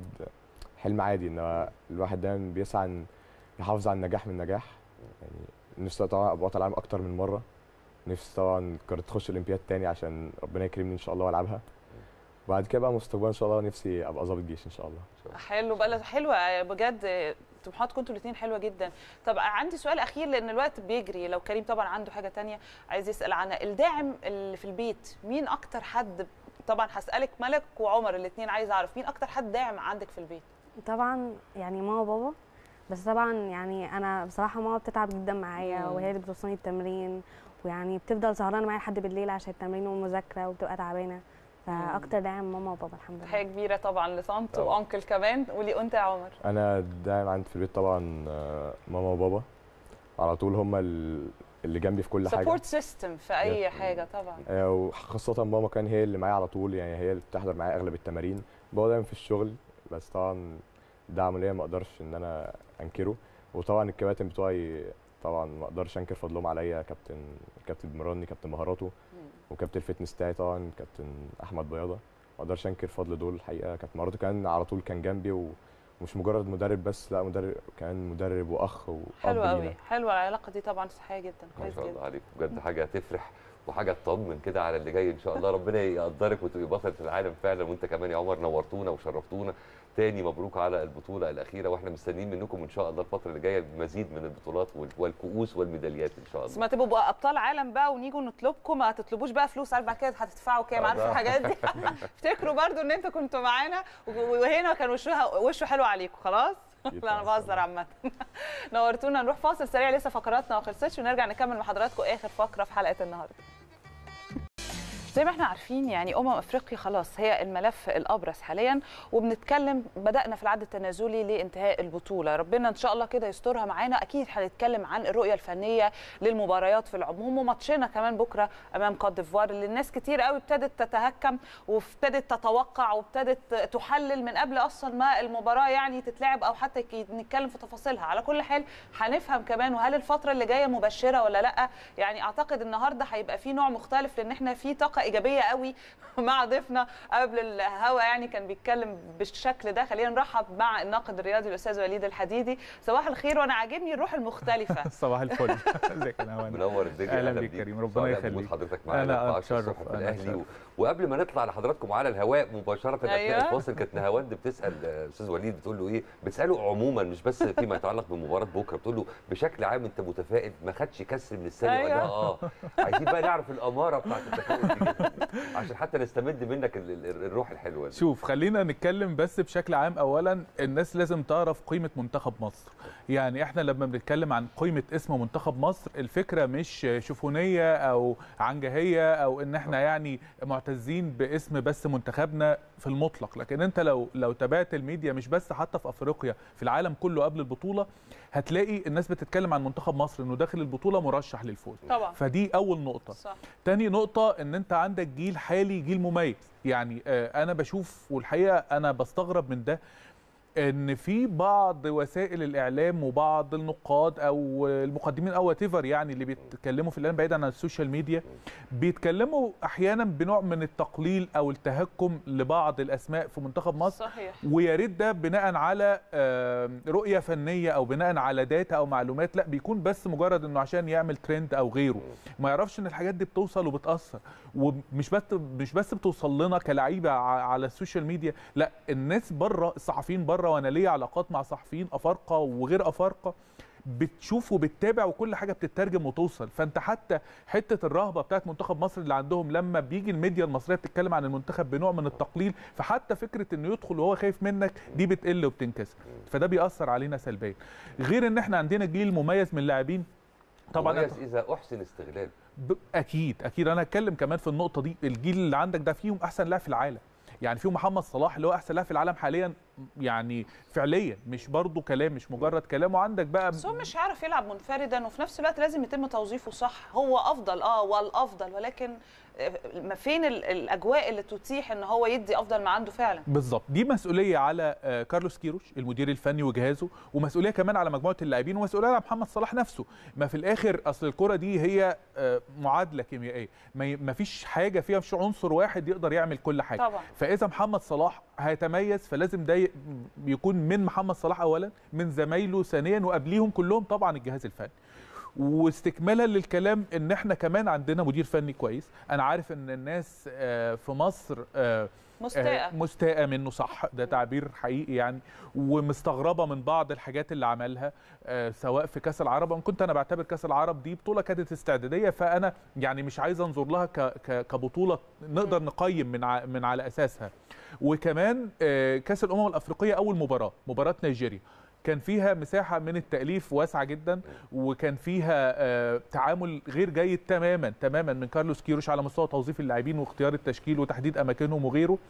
حلم عادي ان الواحد دايما بيسعى ان يحافظ على النجاح من النجاح يعني نفسي طبعا ابقى بطل عالم اكتر من مره نفسي طبعا كنت تخش الاولمبياد تاني عشان ربنا يكرمني ان شاء الله والعبها وبعد كده بقى مستقبلا ان شاء الله نفسي ابقى ضابط جيش ان شاء الله
حلو بقى حلوه بجد طموحاتكم انتوا الاثنين حلوه جدا طب عندي سؤال اخير لان الوقت بيجري لو كريم طبعا عنده حاجه تانية عايز يسال عنها الداعم اللي في البيت مين اكتر حد طبعا هسالك ملك وعمر الاثنين عايز اعرف مين اكتر حد داعم عندك في البيت
طبعا يعني ماما وبابا بس طبعا يعني انا بصراحه ماما بتتعب جدا معايا
مم.
وهي اللي بتوصلني التمرين ويعني بتفضل سهرانه معايا لحد بالليل عشان التمرين والمذاكره وبتبقى تعبانه فاكتر داعم ماما وبابا الحمد
حاجه
لله
كبيره طبعا لطنط
طبعا.
وانكل كمان قولي انت يا عمر
انا دايما عندي في البيت طبعا آه، ماما وبابا على طول هما ال- اللي جنبي في كل حاجه
سبورت سيستم في اي
يب.
حاجه طبعا
آه، وخاصة ماما كان هي اللي معايا على طول يعني هي اللي بتحضر معايا اغلب التمارين بابا دايما في الشغل بس طبعا دعمه ليا ما اقدرش ان انا انكره وطبعا الكباتن بتوعي طبعا ما اقدرش انكر فضلهم عليا كابتن كابتن بيمرني كابتن مهاراته وكابتن الفتنس بتاعي طبعا كابتن احمد بياضه ما اقدرش انكر فضل دول الحقيقه كابتن مهاراته كان على طول كان جنبي و- ومش مجرد مدرب بس لا مدرب كان مدرب واخ واب
حلو
لينا.
قوي حلوه العلاقه دي طبعا صحيه جدا
ما
كويس
شاء
جدا
الله عليك بجد حاجه تفرح وحاجه تطمن كده على اللي جاي ان شاء الله ربنا يقدرك وتبقي بطله العالم فعلا وانت كمان يا عمر نورتونا وشرفتونا تاني مبروك على البطوله الاخيره واحنا مستنيين منكم ان شاء الله الفتره اللي جايه مزيد من البطولات وال- والكؤوس والميداليات ان شاء
بس
الله
ما تبقوا بقى ابطال عالم بقى ونيجوا نطلبكم ما تطلبوش بقى فلوس عارف بعد كده هتدفعوا كام
آه
عارف
ده.
الحاجات دي افتكروا برضو ان انتوا كنتوا معانا و- وهنا كان وشها وشه حلو عليكم خلاص
أكيد
لا انا
طبعاً.
بهزر عامه نورتونا نروح فاصل سريع لسه فقراتنا ما خلصتش ونرجع نكمل مع حضراتكم اخر فقره في حلقه النهارده زي ما احنا عارفين يعني امم افريقيا خلاص هي الملف الابرز حاليا وبنتكلم بدانا في العد التنازلي لانتهاء البطوله ربنا ان شاء الله كده يسترها معانا اكيد هنتكلم عن الرؤيه الفنيه للمباريات في العموم وماتشنا كمان بكره امام كوت ديفوار اللي الناس كتير قوي ابتدت تتهكم وابتدت تتوقع وابتدت تحلل من قبل اصلا ما المباراه يعني تتلعب او حتى كي- نتكلم في تفاصيلها على كل حال هنفهم كمان وهل الفتره اللي جايه مبشره ولا لا يعني اعتقد النهارده هيبقى في نوع مختلف لان احنا في طاقه ايجابيه قوي مع ضيفنا قبل الهوا يعني كان بيتكلم بالشكل ده خلينا نرحب مع الناقد الرياضي الاستاذ وليد الحديدي صباح الخير وانا عاجبني الروح المختلفه
صباح الفل ازيك يا نهوان
منور الدنيا
أهلا بيك كريم، ربنا
سعداء
يخليك.
بوجود حضرتك
أنا
معانا في 10
أتشرف،
الصبح في
أنا
الاهلي و...
أتشرف.
وقبل ما نطلع لحضراتكم على الهواء مباشره اثناء
أيوة.
الفاصل كانت نهاوند بتسال آه، استاذ وليد بتقول له ايه بتساله عموما مش بس فيما يتعلق بمباراه بكره بتقول له بشكل عام انت متفائل ما خدش كسر من الثانيه
أيوة.
ولا اه عايزين بقى نعرف الاماره بتاعت التفاؤل دي جدا. عشان حتى نستمد منك ال- ال- الروح الحلوه دي
شوف خلينا نتكلم بس بشكل عام اولا الناس لازم تعرف قيمه منتخب مصر يعني احنا لما بنتكلم عن قيمه اسم منتخب مصر الفكره مش شوفونيه او عنجهيه او ان احنا يعني معتزين باسم بس منتخبنا في المطلق لكن انت لو لو تابعت الميديا مش بس حتى في افريقيا في العالم كله قبل البطوله هتلاقي الناس بتتكلم عن منتخب مصر انه داخل البطوله مرشح للفوز
طبعا
فدي اول نقطه
صح
تاني نقطة ان انت عندك جيل حالي جيل مميز يعني آه، انا بشوف والحقيقة انا بستغرب من ده ان في بعض وسائل الاعلام وبعض النقاد او المقدمين او whatever يعني اللي بيتكلموا في الاعلام بعيدا عن السوشيال ميديا بيتكلموا احيانا بنوع من التقليل او التهكم لبعض الاسماء في منتخب مصر
صحيح
ويا ريت ده بناء على آم، رؤيه فنيه او بناء على داتا او معلومات لا بيكون بس مجرد انه عشان يعمل ترند او غيره ما يعرفش ان الحاجات دي بتوصل وبتاثر ومش بس مش بس بتوصل لنا كلعيبه ع- على السوشيال ميديا لا الناس بره الصحفيين بره وانا ليا علاقات مع صحفيين افارقه وغير افارقه بتشوف وبتتابع وكل حاجه بتترجم وتوصل فانت حتى حته الرهبه بتاعت منتخب مصر اللي عندهم لما بيجي الميديا المصريه بتتكلم عن المنتخب بنوع من التقليل فحتى فكره انه يدخل وهو خايف منك دي بتقل وبتنكسر فده بيأثر علينا سلبيا غير ان احنا عندنا جيل مميز من اللاعبين طبعا
مميز اذا احسن استغلال
ب- اكيد اكيد انا هتكلم كمان في النقطه دي الجيل اللي عندك ده فيهم احسن لاعب في العالم يعني فيهم محمد صلاح اللي هو احسن لاعب في العالم حاليا يعني فعليا مش برضو كلام مش مجرد كلام وعندك بقى
بس هو مش هيعرف يلعب منفردا وفي نفس الوقت لازم يتم توظيفه صح هو افضل اه والافضل ولكن ما فين ال- الاجواء اللي تتيح ان هو يدي افضل ما عنده فعلا
بالظبط دي مسؤوليه على آه، كارلوس كيروش المدير الفني وجهازه ومسؤوليه كمان على مجموعه اللاعبين ومسؤوليه على محمد صلاح نفسه ما في الاخر اصل الكره دي هي آه، معادله كيميائيه ما ي- ما فيش حاجه فيها مش عنصر واحد يقدر يعمل كل حاجه
طبعا
فاذا محمد صلاح هيتميز فلازم ده ي- يكون من محمد صلاح اولا من زمايله ثانيا وقبليهم كلهم طبعا الجهاز الفني واستكمالا للكلام ان احنا كمان عندنا مدير فني كويس انا عارف ان الناس آه، في مصر آه،
مستاءة
آه، مستاءة منه صح ده تعبير حقيقي يعني ومستغربة من بعض الحاجات اللي عملها آه، سواء في كأس العرب وإن كنت أنا بعتبر كأس العرب دي بطولة كانت استعدادية فأنا يعني مش عايز أنظر لها ك- ك- كبطولة نقدر نقيم من ع- من على أساسها وكمان آه، كأس الأمم الأفريقية أول مباراة مباراة نيجيريا كان فيها مساحة من التأليف واسعة جدا وكان فيها آه، تعامل غير جيد تماما تماما من كارلوس كيروش على مستوى توظيف اللاعبين واختيار التشكيل وتحديد أماكنهم وغيره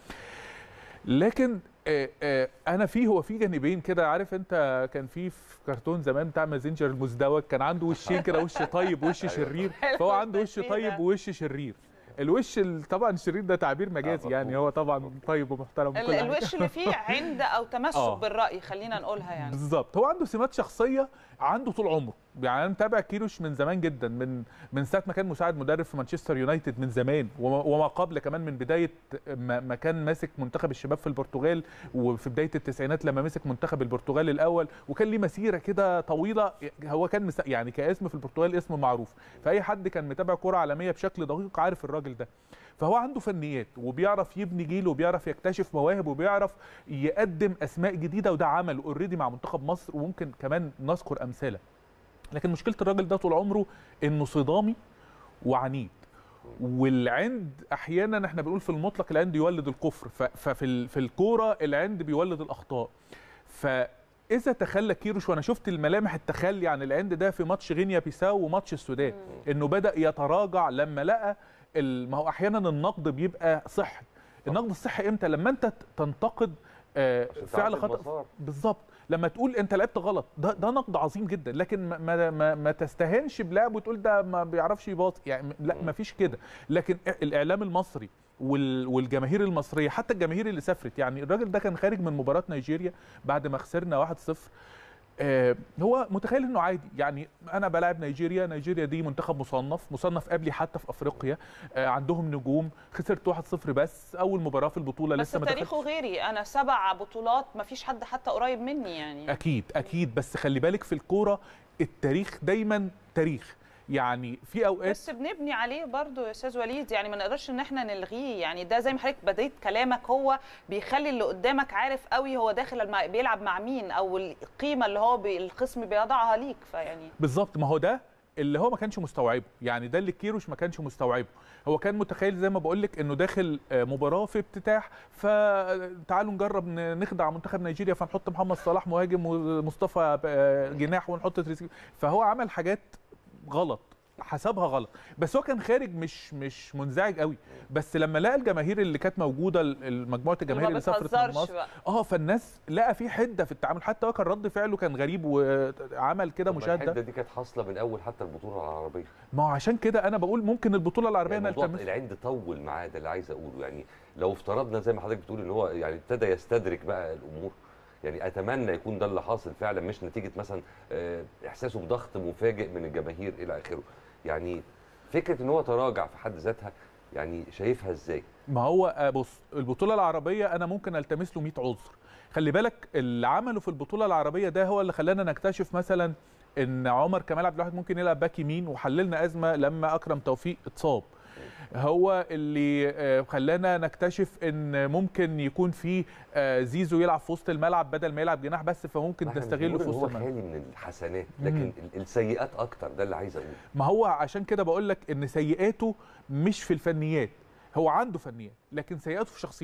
لكن آه، آه، انا في هو في جانبين كده عارف انت كان في في كرتون زمان بتاع مازينجر المزدوج كان عنده وشين كده وش طيب ووش شرير فهو عنده وش
التشبيه
طيب
ده.
ووش شرير الوش ال- طبعا الشرير ده تعبير مجازي يعني هو طبعا طيب ومحترم
ال-
وكل حاجة.
الوش اللي فيه عند او تمسك
آه.
بالراي خلينا نقولها يعني
بالظبط هو عنده سمات شخصيه عنده طول عمره يعني انا متابع كيروش من زمان جدا من من ساعه ما كان مساعد مدرب في مانشستر يونايتد من زمان وما وما قبل كمان من بدايه ما ما كان ماسك منتخب الشباب في البرتغال وفي بدايه التسعينات لما مسك منتخب البرتغال الاول وكان ليه مسيره كده طويله هو كان مس- يعني كاسم في البرتغال اسم معروف فاي حد كان متابع كره عالميه بشكل دقيق عارف الراجل ده فهو عنده فنيات وبيعرف يبني جيل وبيعرف يكتشف مواهب وبيعرف يقدم اسماء جديده وده عمل اوريدي مع منتخب مصر وممكن كمان نذكر امثله لكن مشكله الراجل ده طول عمره انه صدامي وعنيد والعند احيانا احنا بنقول في المطلق العند يولد الكفر ف- ففي ال- في الكوره العند بيولد الاخطاء فاذا تخلى كيروش وانا شفت الملامح التخلي عن العند ده في ماتش غينيا بيساو وماتش السودان انه بدا يتراجع لما لقى ال- ما هو احيانا النقد بيبقى صحي النقد الصحي امتى لما انت تنتقد آه،
عشان
فعل
تعدل
خطا
مسار.
بالظبط لما تقول انت لعبت غلط ده ده نقد عظيم جدا لكن ما ما ما, ما تستهانش بلاعب وتقول ده ما بيعرفش يباطي يعني لا ما فيش كده لكن الاعلام المصري وال- والجماهير المصريه حتى الجماهير اللي سافرت يعني الراجل ده كان خارج من مباراه نيجيريا بعد ما خسرنا 1-0 آه، هو متخيل انه عادي يعني انا بلاعب نيجيريا نيجيريا دي منتخب مصنف مصنف قبلي حتى في افريقيا آه، عندهم نجوم خسرت 1-0 بس اول مباراه في البطوله
بس
لسه ما دخلتش
تاريخه غيري انا سبع بطولات ما فيش حد حتى قريب مني يعني
اكيد اكيد بس خلي بالك في الكوره التاريخ دايما تاريخ يعني في اوقات
بس بنبني عليه برضو يا استاذ وليد يعني ما نقدرش ان احنا نلغيه يعني ده زي ما حضرتك بديت كلامك هو بيخلي اللي قدامك عارف قوي هو داخل المع... بيلعب مع مين او القيمه اللي هو بي... الخصم بيضعها ليك فيعني
بالظبط ما هو ده اللي هو ما كانش مستوعبه يعني ده اللي كيروش ما كانش مستوعبه هو كان متخيل زي ما بقول لك انه داخل آه، مباراه في افتتاح فتعالوا نجرب ن- نخدع منتخب نيجيريا فنحط محمد صلاح مهاجم ومصطفى آه، جناح ونحط تريزيجيه فهو عمل حاجات غلط حسبها غلط بس هو كان خارج مش مش منزعج قوي بس لما لقى الجماهير اللي كانت موجوده ال- مجموعه الجماهير
ما
اللي سافرت من
بتهزرش
مصر
بقى.
اه فالناس لقى في حده في التعامل حتى هو كان رد فعله كان غريب وعمل كده
طب ما
مشاده
الحده دي كانت حاصله من اول حتى البطوله العربيه
ما هو عشان كده انا بقول ممكن البطوله العربيه
يعني موضوع
نلتمس
العند طول معاه ده اللي عايز اقوله يعني لو افترضنا زي ما حضرتك بتقول ان هو يعني ابتدى يستدرك بقى الامور يعني اتمنى يكون ده اللي حاصل فعلا مش نتيجه مثلا آه، احساسه بضغط مفاجئ من الجماهير الى اخره يعني فكره ان هو تراجع في حد ذاتها يعني شايفها ازاي
ما هو آه، بص البطوله العربيه انا ممكن التمس له 100 عذر خلي بالك اللي عمله في البطوله العربيه ده هو اللي خلانا نكتشف مثلا ان عمر كمال عبد الواحد ممكن يلعب باك يمين وحللنا ازمه لما اكرم توفيق اتصاب هو اللي آه، خلانا نكتشف ان ممكن يكون في آه، زيزو يلعب في وسط الملعب بدل ما يلعب جناح بس فممكن
ما احنا مش
نستغله
بنقول
في
إن
وسط
هو
الملعب
خالي من الحسنات
مم.
لكن ال- السيئات اكتر ده اللي عايز اقوله
ما هو عشان كده بقول لك ان سيئاته مش في الفنيات هو عنده فنيات لكن سيئاته في شخصيته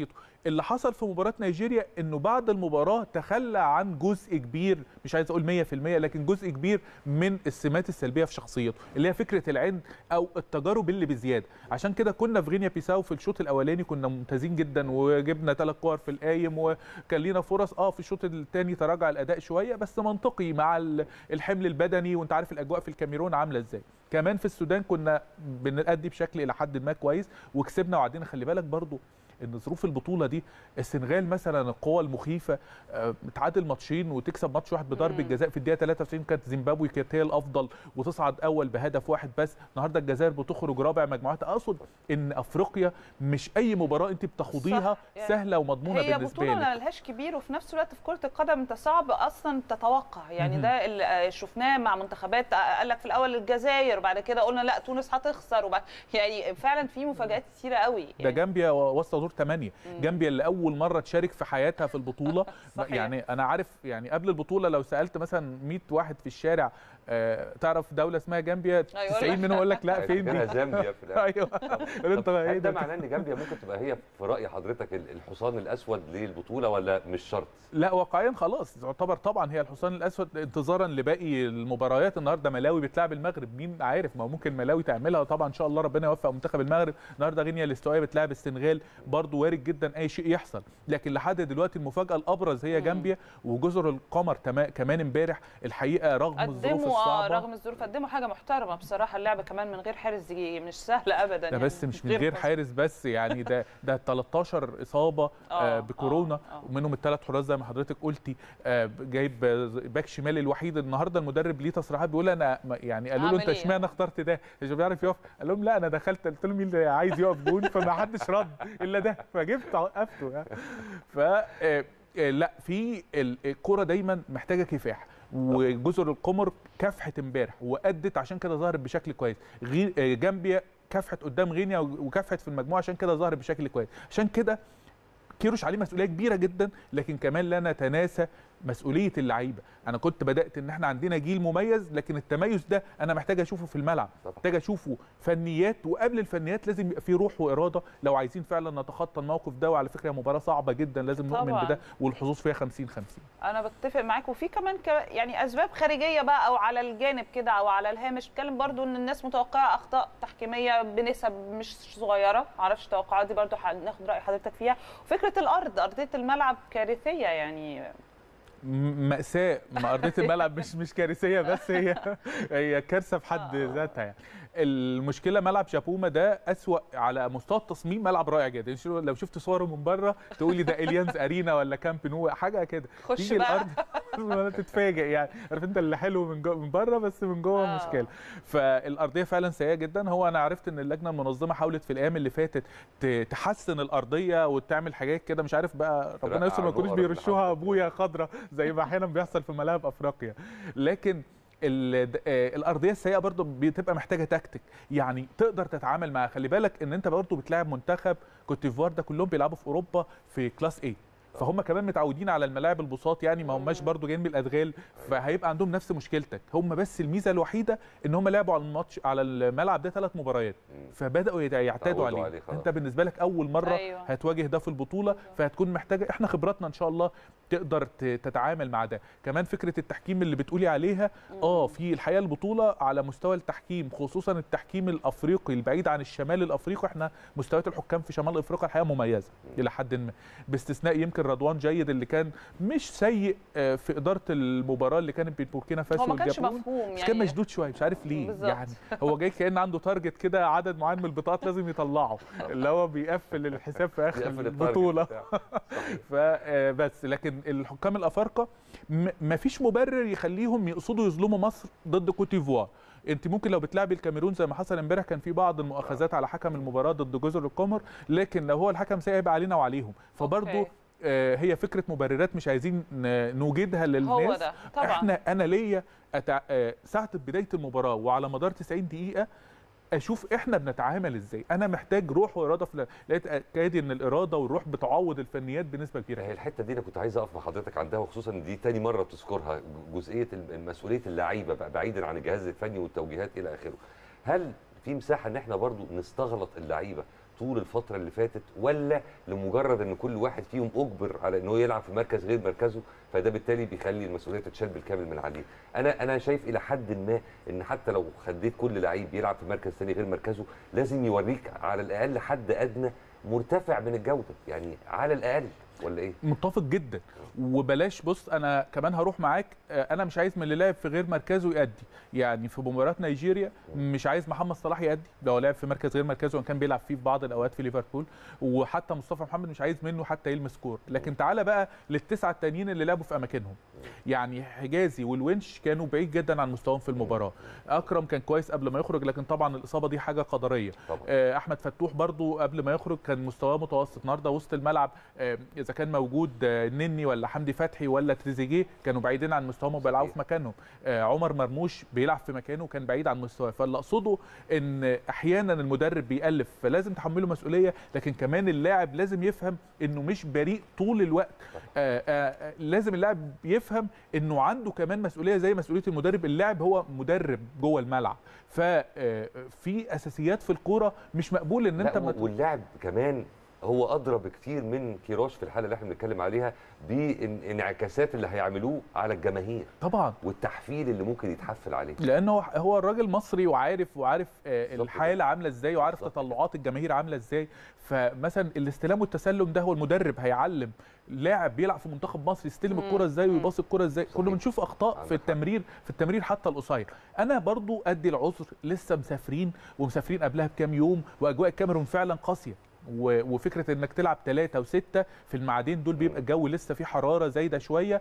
اللي حصل في مباراه نيجيريا انه بعد المباراه تخلى عن جزء كبير مش عايز اقول 100% لكن جزء كبير من السمات السلبيه في شخصيته اللي هي فكره العند او التجارب اللي بزياده عشان كده كنا في غينيا بيساو في الشوط الاولاني كنا ممتازين جدا وجبنا ثلاث كور في القايم وكان لينا فرص اه في الشوط الثاني تراجع الاداء شويه بس منطقي مع ال- الحمل البدني وانت عارف الاجواء في الكاميرون عامله ازاي كمان في السودان كنا بنأدي بشكل الى حد ما كويس وكسبنا وعدينا خلي بالك برضو ان ظروف البطوله دي السنغال مثلا القوى المخيفه آه، تعادل ماتشين وتكسب ماتش واحد بضربه
مم.
جزاء في الدقيقه 93 كانت زيمبابوي كانت هي الافضل وتصعد اول بهدف واحد بس النهارده الجزائر بتخرج رابع مجموعات اقصد ان افريقيا مش اي مباراه انت بتخوضيها
صح، يعني
سهله ومضمونه
هي
بالنسبه
بطولة
لك
ما لهاش كبير وفي نفس الوقت في كرة القدم انت صعب اصلا تتوقع يعني
مهم.
ده اللي آه، شفناه مع منتخبات آه، قال لك في الاول الجزائر وبعد كده قلنا لا تونس هتخسر وبعد يعني فعلا في مفاجآت كتيرة قوي
ده
يعني
جامبيا وسط دور 8
مم.
جامبيا اللي اول مره تشارك في حياتها في البطوله
صحيح.
يعني انا عارف يعني قبل البطوله لو سالت مثلا 100 واحد في الشارع آه، تعرف دوله اسمها جامبيا
أيوة،
90
لا.
منهم يقول لك لا فين
فاكرها
دي
زامبيا في الاخر
ايوه قال انت
طب
ايه
هل ده
ده
معناه ان جامبيا ممكن تبقى هي في راي حضرتك ال- الحصان الاسود للبطوله ولا مش شرط؟
لا واقعيا خلاص تعتبر طبعا هي الحصان الاسود انتظارا لباقي المباريات النهارده ملاوي بتلعب المغرب مين عارف ما هو ممكن ملاوي تعملها طبعا ان شاء الله ربنا يوفق منتخب المغرب النهارده غينيا الاستوائيه بتلعب السنغال برضو وارد جدا اي شيء يحصل لكن لحد دلوقتي المفاجاه الابرز هي
مم.
جامبيا وجزر القمر تما- كمان امبارح الحقيقه رغم الظروف
قدموا اه
الصعبه
رغم الظروف قدموا حاجة محترمة بصراحة اللعبة كمان من غير حارس دي مش سهلة ابدا
ده
يعني
بس مش من غير
حظ.
حارس بس يعني ده ده 13 اصابه
آه،
آه بكورونا
آه، آه.
ومنهم الثلاث حراس زي ما حضرتك قلتي آه جايب باك شمال الوحيد النهارده المدرب ليه تصريحات بيقول انا ما- يعني قالوا له
عمل
انت
إيه؟
اشمعنى اخترت ده مش بيعرف يقف قال لهم لا انا دخلت قلت لهم مين اللي عايز يقف جون فما حدش رد الا ده فجبت وقفته يعني ف آه، آه، لا في ال- الكوره دايما محتاجه كفاح وجزر القمر كافحت امبارح وادت عشان كده ظهرت بشكل كويس غي- آه، جامبيا كافحت قدام غينيا وكافحت في المجموعه عشان كده ظهرت بشكل كويس عشان كده كيروش عليه مسؤوليه كبيره جدا لكن كمان لا نتناسى مسؤوليه اللعيبه انا كنت بدات ان احنا عندنا جيل مميز لكن التميز ده انا محتاج اشوفه في الملعب
طبعا.
محتاج اشوفه فنيات وقبل الفنيات لازم يبقى في روح واراده لو عايزين فعلا نتخطى الموقف ده وعلى فكره هي مباراه صعبه جدا لازم نؤمن
طبعاً.
بده والحظوظ فيها 50 50
انا بتفق معاك وفي كمان ك... يعني اسباب خارجيه بقى او على الجانب كده او على الهامش بتكلم برضو ان الناس متوقعه اخطاء تحكيميه بنسب مش صغيره معرفش التوقعات دي برضو هناخد راي حضرتك فيها وفكره الارض ارضيه الملعب كارثيه يعني
م- مأساة ما أرضية الملعب مش مش كارثية بس هي هي كارثة في حد
آه.
ذاتها يعني المشكلة ملعب شابوما ده أسوأ على مستوى التصميم ملعب رائع جدا يعني شو- لو شفت صوره من بره تقولي ده إليانز أرينا ولا كامب نو حاجة كده
خش
تيجي
بقى
الأرض تتفاجئ يعني عارف أنت اللي حلو من جو من بره بس من جوه
آه.
مشكلة فالأرضية فعلا سيئة جدا هو أنا عرفت إن اللجنة المنظمة حاولت في الأيام اللي فاتت ت- تحسن الأرضية وتعمل حاجات كده مش عارف بقى ربنا
ترقع
يستر ما يكونوش
النقط
بيرشوها
لحد-
ابويا خضراء زي ما احيانا بيحصل في ملاعب افريقيا لكن ال- د- آه، الارضيه السيئه برضو بتبقى محتاجه تكتيك يعني تقدر تتعامل معاها خلي بالك ان انت برضو بتلاعب منتخب كوت ديفوار ده كلهم بيلعبوا في اوروبا في كلاس A فهم كمان متعودين على الملاعب البساط يعني ما هماش برضو جايين من الادغال فهيبقى عندهم نفس مشكلتك هم بس الميزه الوحيده ان هم لعبوا على الماتش على الملعب ده ثلاث مباريات
مم.
فبداوا يت- يعتادوا
تعودوا
عليه
عليه خلاص.
انت بالنسبه لك اول مره
أيوة.
هتواجه ده في البطوله فهتكون محتاجه احنا خبراتنا ان شاء الله تقدر ت- تتعامل مع ده كمان فكره التحكيم اللي بتقولي عليها اه في الحقيقه البطوله على مستوى التحكيم خصوصا التحكيم الافريقي البعيد عن الشمال الافريقي احنا مستويات الحكام في شمال افريقيا الحقيقه مميزه الى حد ما باستثناء يمكن رضوان جيد اللي كان مش سيء آه، في اداره المباراه اللي كانت بين بوركينا فاسو
هو ما كانش
والجابون
مفهوم
بس كان
يعني
مشدود شويه مش عارف ليه
بالظبط.
يعني هو جاي كان عنده تارجت كده عدد معين من البطاقات لازم يطلعه اللي هو بيقفل الحساب في اخر
يقفل التارجت
البطوله
بتاعه. صحيح.
فبس لكن الحكام الافارقه م- مفيش مبرر يخليهم يقصدوا يظلموا مصر ضد كوت ديفوار انت ممكن لو بتلعبي الكاميرون زي ما حصل امبارح كان في بعض المؤاخذات على حكم المباراه ضد جزر القمر لكن لو هو الحكم سيء هيبقى علينا وعليهم فبرضه
أوكي.
آه، هي فكره مبررات مش عايزين ن- نوجدها للناس
هو ده طبعا
احنا انا ليا أتع... آه، ساعه بدايه المباراه وعلى مدار 90 دقيقه اشوف احنا بنتعامل ازاي انا محتاج روح واراده في لقيت اكاد ان الاراده والروح بتعوض الفنيات بنسبه كبيره
هي
جدا.
الحته دي انا كنت عايز اقف مع حضرتك عندها وخصوصا ان دي تاني مره تذكرها جزئيه الم- مسؤوليه اللعيبه بقى بعيدا عن الجهاز الفني والتوجيهات الى اخره هل في مساحه ان احنا برضو نستغلط اللعيبه طول الفتره اللي فاتت ولا لمجرد ان كل واحد فيهم اجبر على ان هو يلعب في مركز غير مركزه فده بالتالي بيخلي المسؤوليه تتشال بالكامل من عليه انا انا شايف الى حد ما ان حتى لو خديت كل لعيب يلعب في مركز ثاني غير مركزه لازم يوريك على الاقل حد ادنى مرتفع من الجوده يعني على الاقل ولا ايه
متفق جدا وبلاش بص انا كمان هروح معاك آه، انا مش عايز من اللي لعب في غير مركزه يأدي يعني في مباراه نيجيريا مش عايز محمد صلاح يأدي لو لعب في مركز غير مركزه وان كان بيلعب فيه في بعض الاوقات في ليفربول وحتى مصطفى محمد مش عايز منه حتى يلمس كور لكن تعالى بقى للتسعه التانيين اللي لعبوا في اماكنهم يعني حجازي والونش كانوا بعيد جدا عن مستواهم في المباراه اكرم كان كويس قبل ما يخرج لكن طبعا الاصابه دي حاجه قدريه
طبعا
آه، احمد فتوح برضو قبل ما يخرج كان مستواه متوسط النهارده وسط الملعب آه، اذا كان موجود آه، نني ولا حمدي فتحي ولا تريزيجيه كانوا بعيدين عن مستواهم وبيلعبوا في مكانهم آه، عمر مرموش بيلعب في مكانه وكان بعيد عن مستواه فاللي اقصده ان احيانا المدرب بيألف فلازم تحمله مسؤوليه لكن كمان اللاعب لازم يفهم انه مش بريء طول الوقت آه، آه، آه، لازم اللاعب يفهم انه عنده كمان مسؤوليه زي مسؤوليه المدرب اللاعب هو مدرب جوه الملعب ففي اساسيات في الكوره مش مقبول ان انت
لا
ما
و- واللاعب كمان هو ادرى بكتير من كيروش في الحاله اللي احنا بنتكلم عليها بانعكاسات اللي هيعملوه على الجماهير
طبعا
والتحفيل اللي ممكن يتحفل عليه
لان هو هو الراجل مصري وعارف وعارف آه،
بالظبط
الحاله عامله ازاي وعارف
بالظبط.
تطلعات الجماهير عامله ازاي فمثلا الاستلام والتسلم ده هو المدرب هيعلم لاعب بيلعب في منتخب مصر يستلم
مم.
الكره ازاي
مم.
ويباص الكره ازاي كنا
صحيح.
بنشوف اخطاء
عندك
في
حق.
التمرير في التمرير حتى القصير انا برضو ادي العذر لسه مسافرين ومسافرين قبلها بكام يوم واجواء الكاميرون فعلا قاسيه و- وفكره انك تلعب ثلاثة وستة في الميعادين دول بيبقى الجو لسه فيه حراره زايده شويه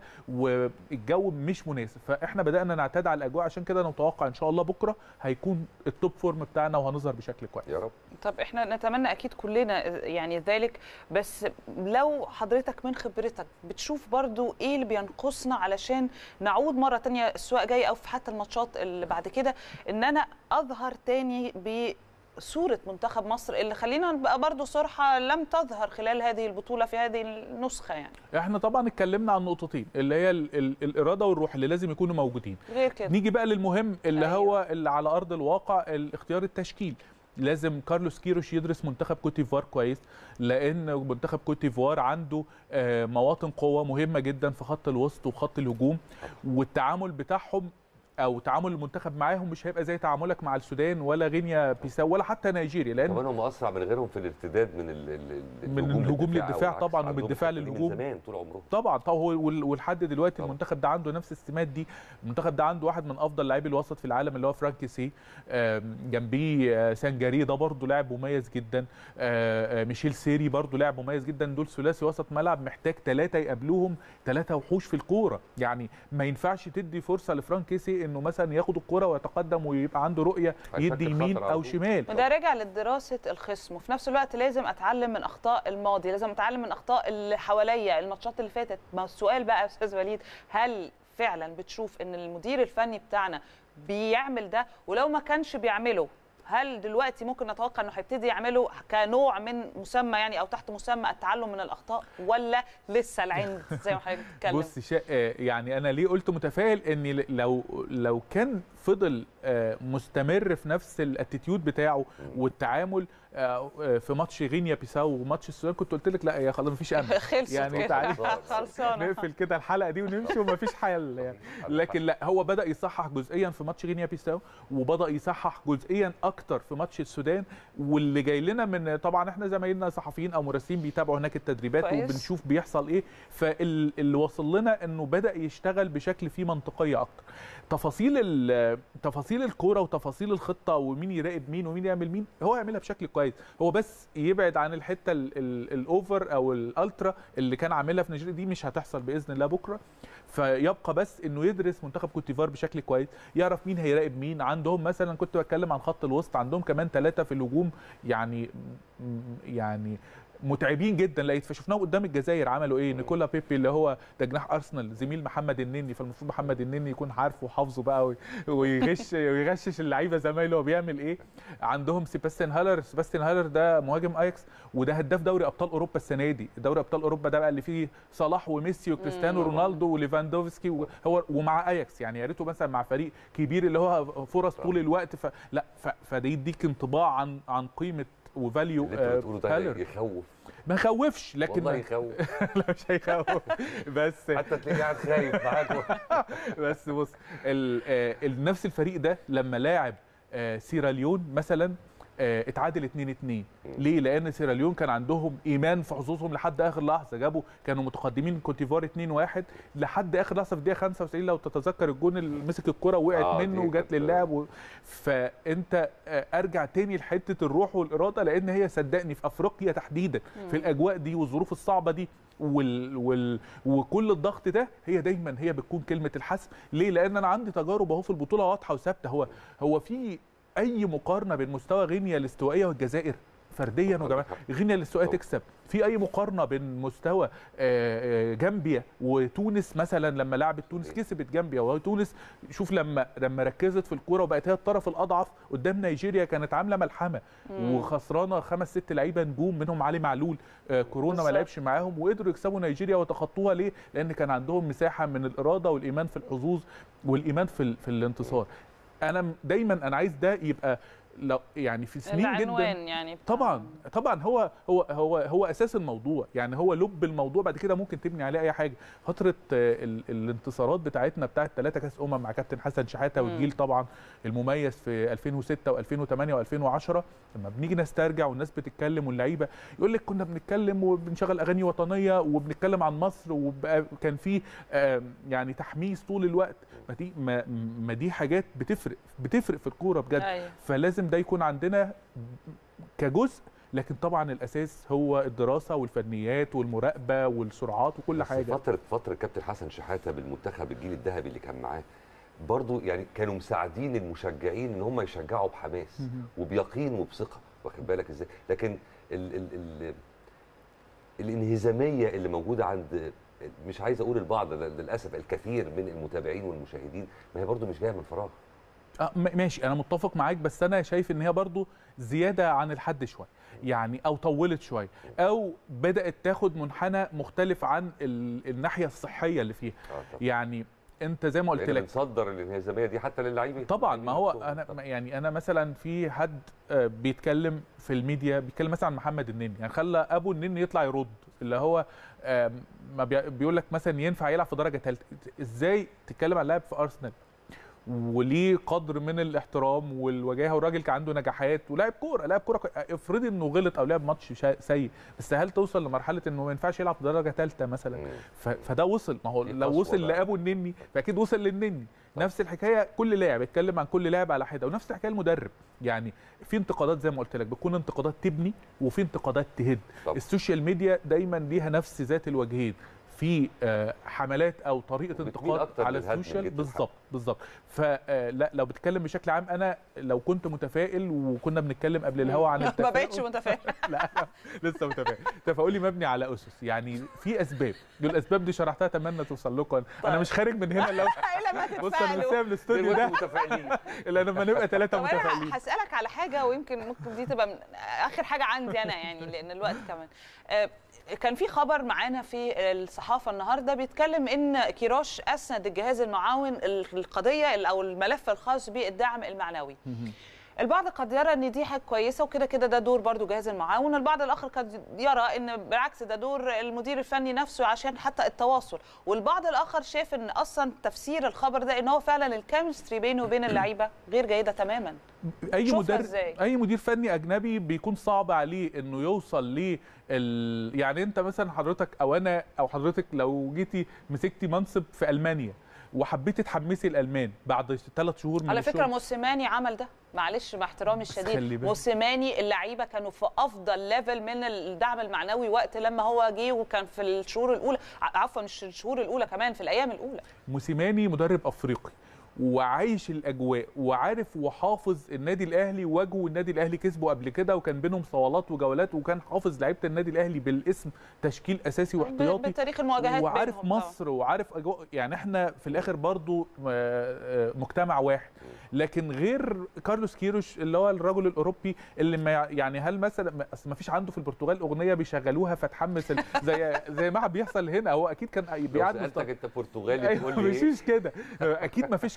والجو مش مناسب فاحنا بدانا نعتاد على الاجواء عشان كده انا متوقع ان شاء الله بكره هيكون التوب فورم بتاعنا وهنظهر بشكل كويس
يا رب
طب احنا نتمنى اكيد كلنا يعني ذلك بس لو حضرتك من خبرتك بتشوف برضو ايه اللي بينقصنا علشان نعود مره تانية السواق جاي او في حتى الماتشات اللي بعد كده ان انا اظهر تاني بصوره منتخب مصر اللي خلينا نبقى برضو صراحه لم تظهر خلال هذه البطوله في هذه النسخه يعني
احنا طبعا اتكلمنا عن نقطتين اللي هي ال ال الاراده والروح اللي لازم يكونوا موجودين
غير كده
نيجي بقى للمهم اللي
أيوة.
هو اللي على ارض الواقع الاختيار التشكيل لازم كارلوس كيروش يدرس منتخب كوت ديفوار كويس لان منتخب كوت ديفوار عنده آه، مواطن قوه مهمه جدا في خط الوسط وخط الهجوم والتعامل بتاعهم او تعامل المنتخب معاهم مش هيبقى زي تعاملك مع السودان ولا غينيا بيساو ولا حتى نيجيريا لان
كمان هم اسرع من غيرهم في الارتداد من ال ال
من الهجوم
للدفاع
للدفاع
أو
طبعاً،
العكس.
ومن الدفاع
عندهم الحتة دي
للهجوم.
من زمان طول عمرهم
طبعا طبعا هو وال- ولحد دلوقتي
طبعاً.
المنتخب ده عنده نفس السمات دي المنتخب ده عنده واحد من افضل لاعبي الوسط في العالم اللي هو فرانكي سي آم، جنبيه آه، سانجاري ده برضه لاعب مميز جدا آه، آه، ميشيل سيري برضه لاعب مميز جدا دول ثلاثي وسط ملعب محتاج ثلاثه يقابلوهم ثلاثه وحوش في الكوره يعني ما ينفعش تدي فرصه لفرانكيسي انه مثلا ياخد الكوره ويتقدم ويبقى عنده رؤيه
هيشكل
يدي يمين
خطر على
او
طول.
شمال
وده راجع لدراسه الخصم وفي نفس الوقت لازم اتعلم من اخطاء الماضي لازم اتعلم من اخطاء اللي حواليا الماتشات اللي فاتت ما السؤال بقى يا استاذ وليد هل فعلا بتشوف ان المدير الفني بتاعنا بيعمل ده ولو ما كانش بيعمله هل دلوقتي ممكن نتوقع انه هيبتدي يعمله كنوع من مسمى يعني او تحت مسمى التعلم من الاخطاء ولا لسه العند زي ما حضرتك بتتكلم
بص شا... آه، يعني انا ليه قلت متفائل ان ل- لو لو كان فضل آه، مستمر في نفس الاتيتيود بتاعه والتعامل آه، آه، في ماتش غينيا بيساو وماتش السودان كنت قلت لك لا يا خلاص مفيش امل
خلصت
يعني
كده.
تعالي
خلصانه
نقفل كده الحلقه دي ونمشي ومفيش حل يعني لكن لا هو بدا يصحح جزئيا في ماتش غينيا بيساو وبدا يصحح جزئيا اكتر في ماتش السودان واللي جاي لنا من طبعا احنا زمايلنا صحفيين او مراسلين بيتابعوا هناك التدريبات
كويس.
وبنشوف بيحصل ايه فاللي وصل لنا انه بدا يشتغل بشكل فيه منطقيه اكتر تفاصيل ال- تفاصيل الكوره وتفاصيل الخطه ومين يراقب مين ومين يعمل مين هو يعملها بشكل كويس هو بس يبعد عن الحته ال- ال- الاوفر او الالترا اللي كان عاملها في نيجيريا دي مش هتحصل باذن الله بكره فيبقى بس انه يدرس منتخب كوت ديفوار بشكل كويس يعرف مين هيراقب مين عندهم مثلا كنت بتكلم عن خط الوسط عندهم كمان ثلاثه في الهجوم يعني يعني متعبين جدا لقيت فشفناهم قدام الجزائر عملوا ايه نيكولا بيبي اللي هو ده جناح ارسنال زميل محمد النني فالمفروض محمد النني يكون عارفه وحافظه بقى وي- ويغش ويغشش اللعيبه زمايله هو بيعمل ايه عندهم سيباستيان هالر سيباستيان هالر ده مهاجم اياكس وده هداف دوري ابطال اوروبا السنه دي دوري ابطال اوروبا ده بقى اللي فيه صلاح وميسي وكريستيانو
مم.
رونالدو وليفاندوفسكي وهو ومع اياكس يعني يا ريته مثلا مع فريق كبير اللي هو فرص طول الوقت فلا ف- فده يديك انطباع عن عن قيمه وفاليو
اللي انت بتقوله ده
كالر
يخوف
ما يخوفش لكن
والله
ما-
يخوف
لا مش هيخوف بس
حتى تلاقيه قاعد خايف معاك
بس بص ال- آه، ال- نفس الفريق ده لما لاعب آه، سيراليون مثلا آه، اتعادل 2 2 ليه؟ لان سيراليون كان عندهم ايمان في حظوظهم لحد اخر لحظه جابوا كانوا متقدمين كوتيفوار 2 1 لحد اخر لحظه في الدقيقه 95 لو تتذكر الجون اللي مسك الكره وقعت
آه،
منه
دي
وجات
كانت-
للاعب و... فانت آه، ارجع تاني لحته الروح والاراده لان هي صدقني في افريقيا تحديدا في الاجواء دي والظروف الصعبه دي وال... وال... وكل الضغط ده هي دايما هي بتكون كلمه الحسم ليه لان انا عندي تجارب اهو في البطوله واضحه وثابته هو هو في اي مقارنه بين مستوى غينيا الاستوائيه والجزائر فرديا وجماعه غينيا الاستوائيه تكسب في اي مقارنه بين مستوى آه، آه، جامبيا وتونس مثلا لما لعبت تونس كسبت جامبيا وتونس شوف لما لما ركزت في الكوره وبقت هي الطرف الاضعف قدام نيجيريا كانت عامله ملحمه وخسرانه خمس ست لعيبه نجوم منهم علي معلول آه، كورونا ما
بالظبط.
لعبش معاهم وقدروا يكسبوا نيجيريا وتخطوها ليه؟ لان كان عندهم مساحه من الاراده والايمان في الحظوظ والايمان في ال- في الانتصار. انا م- دايما انا عايز ده يبقى لو يعني في سنين جدا
العنوان يعني بتاع-
طبعا طبعا هو هو هو هو اساس الموضوع يعني هو لب الموضوع بعد كده ممكن تبني عليه اي حاجه فتره آه، ال- الانتصارات بتاعتنا بتاعت ثلاثه كاس امم مع كابتن حسن شحاته
مم.
والجيل طبعا المميز في 2006 و2008 و2010 لما بنيجي نسترجع والناس بتتكلم واللعيبه يقول لك كنا بنتكلم وبنشغل اغاني وطنيه وبنتكلم عن مصر وكان في آه، يعني تحميس طول الوقت ما دي ما, ما دي حاجات بتفرق بتفرق في الكوره بجد
أيوة.
فلازم ده يكون عندنا كجزء لكن طبعا الاساس هو الدراسه والفنيات والمراقبه والسرعات وكل
بس
حاجه
فتره فتره كابتن حسن شحاته بالمنتخب الجيل الذهبي اللي كان معاه برضو يعني كانوا مساعدين المشجعين ان هم يشجعوا بحماس
مهم.
وبيقين وبثقه واخد بالك ازاي لكن ال ال ال الانهزاميه اللي موجوده عند مش عايز اقول البعض للاسف الكثير من المتابعين والمشاهدين ما هي برضو مش جايه من فراغ
آه م- ماشي انا متفق معاك بس انا شايف ان هي برضو زياده عن الحد شويه يعني او طولت شويه او بدات تاخد منحنى مختلف عن ال- الناحيه الصحيه اللي فيها
اه طبعا
يعني انت زي ما قلت
لأن
لك
بنصدر الانهزاميه دي حتى للعيبه
طبعا ما هو
نفسهم.
انا
طبعاً.
يعني انا مثلا في حد آه، بيتكلم في الميديا بيتكلم مثلا عن محمد النني يعني خلى ابو النني يطلع يرد اللي هو آه، ما بي- بيقول لك مثلا ينفع يلعب في درجه ثالثه ازاي تتكلم عن لاعب في ارسنال وليه قدر من الاحترام والوجاهه والراجل كان عنده نجاحات ولاعب كوره لاعب كوره كو- افرضي انه غلط او لعب ماتش شا- سيء بس هل توصل لمرحله انه ما ينفعش يلعب في درجه ثالثه مثلا
مم.
ف- فده وصل ما هو
دي
لو
قسوة
وصل
بقى.
لابو النني فاكيد وصل للنني نفس الحكايه كل لاعب اتكلم عن كل لاعب على حده ونفس الحكايه المدرب يعني في انتقادات زي ما قلت لك بتكون انتقادات تبني وفي انتقادات تهد
طبعا.
السوشيال ميديا دايما ليها نفس ذات الوجهين في آه، حملات او طريقه
وبتميل
انتقاد
أكتر
على
للهدم
السوشيال
جداً
بالظبط بالظبط فلا لو بتتكلم بشكل عام انا لو كنت متفائل وكنا بنتكلم قبل الهوا عن
ما
التفاؤل
بقتش متفائل
لا أنا لسه متفائل تفاؤلي مبني على اسس يعني في اسباب الاسباب دي شرحتها اتمنى توصل لكم انا
طيب.
مش خارج من هنا لو
الى ما
بص انا مش
تتفائلوا
سايب الاستوديو ده
متفائلين
الا لما نبقى ثلاثه
طب
متفائلين
انا هسالك على حاجه ويمكن ممكن دي تبقى من اخر حاجه عندي انا يعني لان الوقت كمان آه، كان في خبر معانا في الصحافه النهارده بيتكلم ان كيروش اسند الجهاز المعاون القضيه او الملف الخاص بالدعم المعنوي البعض قد يرى ان دي حاجه كويسه وكده كده ده دور برضو جهاز المعاون البعض الاخر قد يرى ان بالعكس ده دور المدير الفني نفسه عشان حتى التواصل والبعض الاخر شايف ان اصلا تفسير الخبر ده ان هو فعلا الكيمستري بينه وبين اللعيبه غير جيده تماما
اي
شوفها
مدرب
إزاي؟
اي مدير فني اجنبي بيكون صعب عليه انه يوصل ل ال... يعني انت مثلا حضرتك او انا او حضرتك لو جيتي مسكتي منصب في المانيا وحبيتي تحمسي الالمان بعد ثلاث شهور من
على فكره
الشغل.
موسيماني عمل ده معلش مع احترامي
خلي
الشديد
بالك.
موسيماني اللعيبه كانوا في افضل ليفل من الدعم المعنوي وقت لما هو جه وكان في الشهور الاولى ع- عفوا مش الشهور الاولى كمان في الايام الاولى
موسيماني مدرب افريقي وعايش الاجواء وعارف وحافظ النادي الاهلي واجهه النادي الاهلي كسبه قبل كده وكان بينهم صوالات وجولات وكان حافظ لعيبه النادي الاهلي بالاسم تشكيل اساسي
ب-
واحتياطي
بتاريخ المواجهات
وعارف
بينهم
مصر وعارف أجواء يعني احنا في الاخر برضو آه، آه، مجتمع واحد لكن غير كارلوس كيروش اللي هو الرجل الاوروبي اللي ما يعني هل مثلا ما- اصل ما فيش عنده في البرتغال اغنيه بيشغلوها فتحمس ال- زي زي ما بيحصل هنا هو اكيد كان
لو
بيعدي
سالتك انت برتغالي
ايوه
تقول لي
مش
ايه
مش كده اكيد ما فيش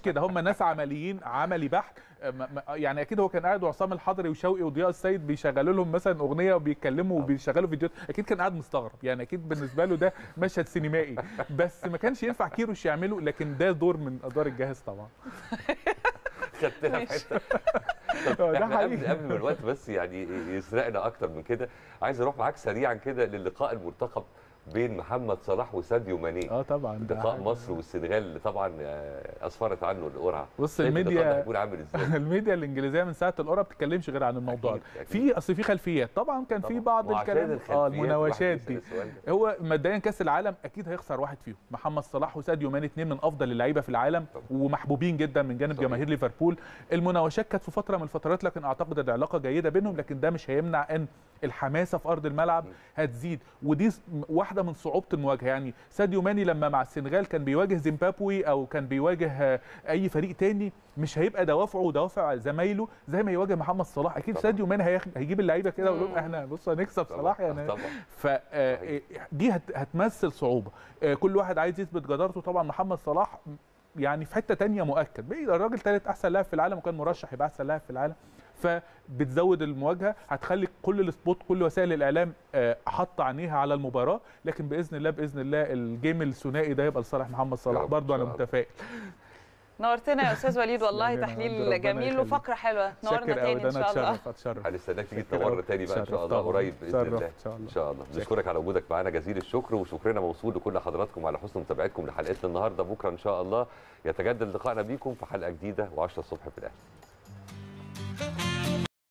كده هم ناس عمليين عملي بحت ما- ما- يعني اكيد هو كان قاعد وعصام الحضري وشوقي وضياء السيد بيشغلوا لهم مثلا اغنيه وبيتكلموا وبيشغلوا فيديوهات اكيد كان قاعد مستغرب يعني اكيد بالنسبه له ده مشهد سينمائي بس ما كانش ينفع كيروش يعمله لكن ده دور من ادوار الجهاز طبعا
خدتها في حته طب
آه، ده
احنا قبل
حقيقي.
قبل ما الوقت بس يعني يسرقنا اكتر من كده عايز اروح معاك سريعا كده للقاء المرتقب بين محمد صلاح وساديو ماني
اه طبعا ده
لقاء
حاجة-
مصر والسنغال اللي طبعا آه، اسفرت عنه القرعه
بص
شايف اللقاء ده
الميديا
هيكون عامل ازاي
الميديا الانجليزيه من ساعه القرعه ما بتتكلمش غير عن الموضوع ده
أكيد، أكيد.
في اصل في خلفيات طبعا كان في
طبعاً.
بعض
وعشان
الكلام اه
الخلفيات
المناوشات
الواحد
دي
يسأل السؤال ده.
هو مبدئيا كاس العالم اكيد هيخسر واحد فيهم محمد صلاح وساديو ماني اثنين من افضل اللعيبه في العالم
طبعا.
ومحبوبين جدا من جانب
صحيح.
جماهير ليفربول المناوشات كانت في فتره من الفترات لكن اعتقد العلاقه جيده بينهم لكن ده مش هيمنع ان الحماسه في ارض الملعب هتزيد ودي س- واحده من صعوبه المواجهه يعني ساديو ماني لما مع السنغال كان بيواجه زيمبابوي او كان بيواجه آه، اي فريق تاني مش هيبقى دوافعه ودوافع زمايله زي ما يواجه محمد صلاح اكيد
طبعا.
ساديو ماني هياخ- هيجيب اللعيبه كده ويقول لهم
مم.
احنا بص هنكسب
طبعاً.
صلاح يعني
طبعا
فدي هتمثل صعوبه آه، كل واحد عايز يثبت جدارته طبعا محمد صلاح يعني في حته تانية مؤكد بقى الراجل ثالث احسن لاعب في العالم وكان مرشح يبقى احسن لاعب في العالم فبتزود المواجهه هتخلي كل السبوت كل وسائل الاعلام آه، حاطه عينيها على المباراه لكن باذن الله باذن الله الجيم الثنائي ده يبقى لصالح محمد
يا
صلاح
رب
برضه
إن
انا
شاء الله.
متفائل
نورتنا يا استاذ وليد والله
تسلمي يا عبد
تحليل
ربنا
جميل
يخليك.
وفقره حلوه نورنا
شاكر قوي
تاني
ده
ان
انا
شاء الله
اتشرف اتشرف
هنستناك تيجي
شكراً
تنورنا
أوي.
تاني بقى ان
شرف
شاء الله
طبعاً.
قريب باذن
شرف
الله
ان شاء الله
ان شاء الله
شكراً.
بنشكرك على وجودك معانا جزيل الشكر وشكرنا موصول لكل حضراتكم على حسن متابعتكم لحلقتنا النهارده بكره ان شاء الله يتجدد لقائنا بيكم في حلقه جديده و10 الصبح في الاهلي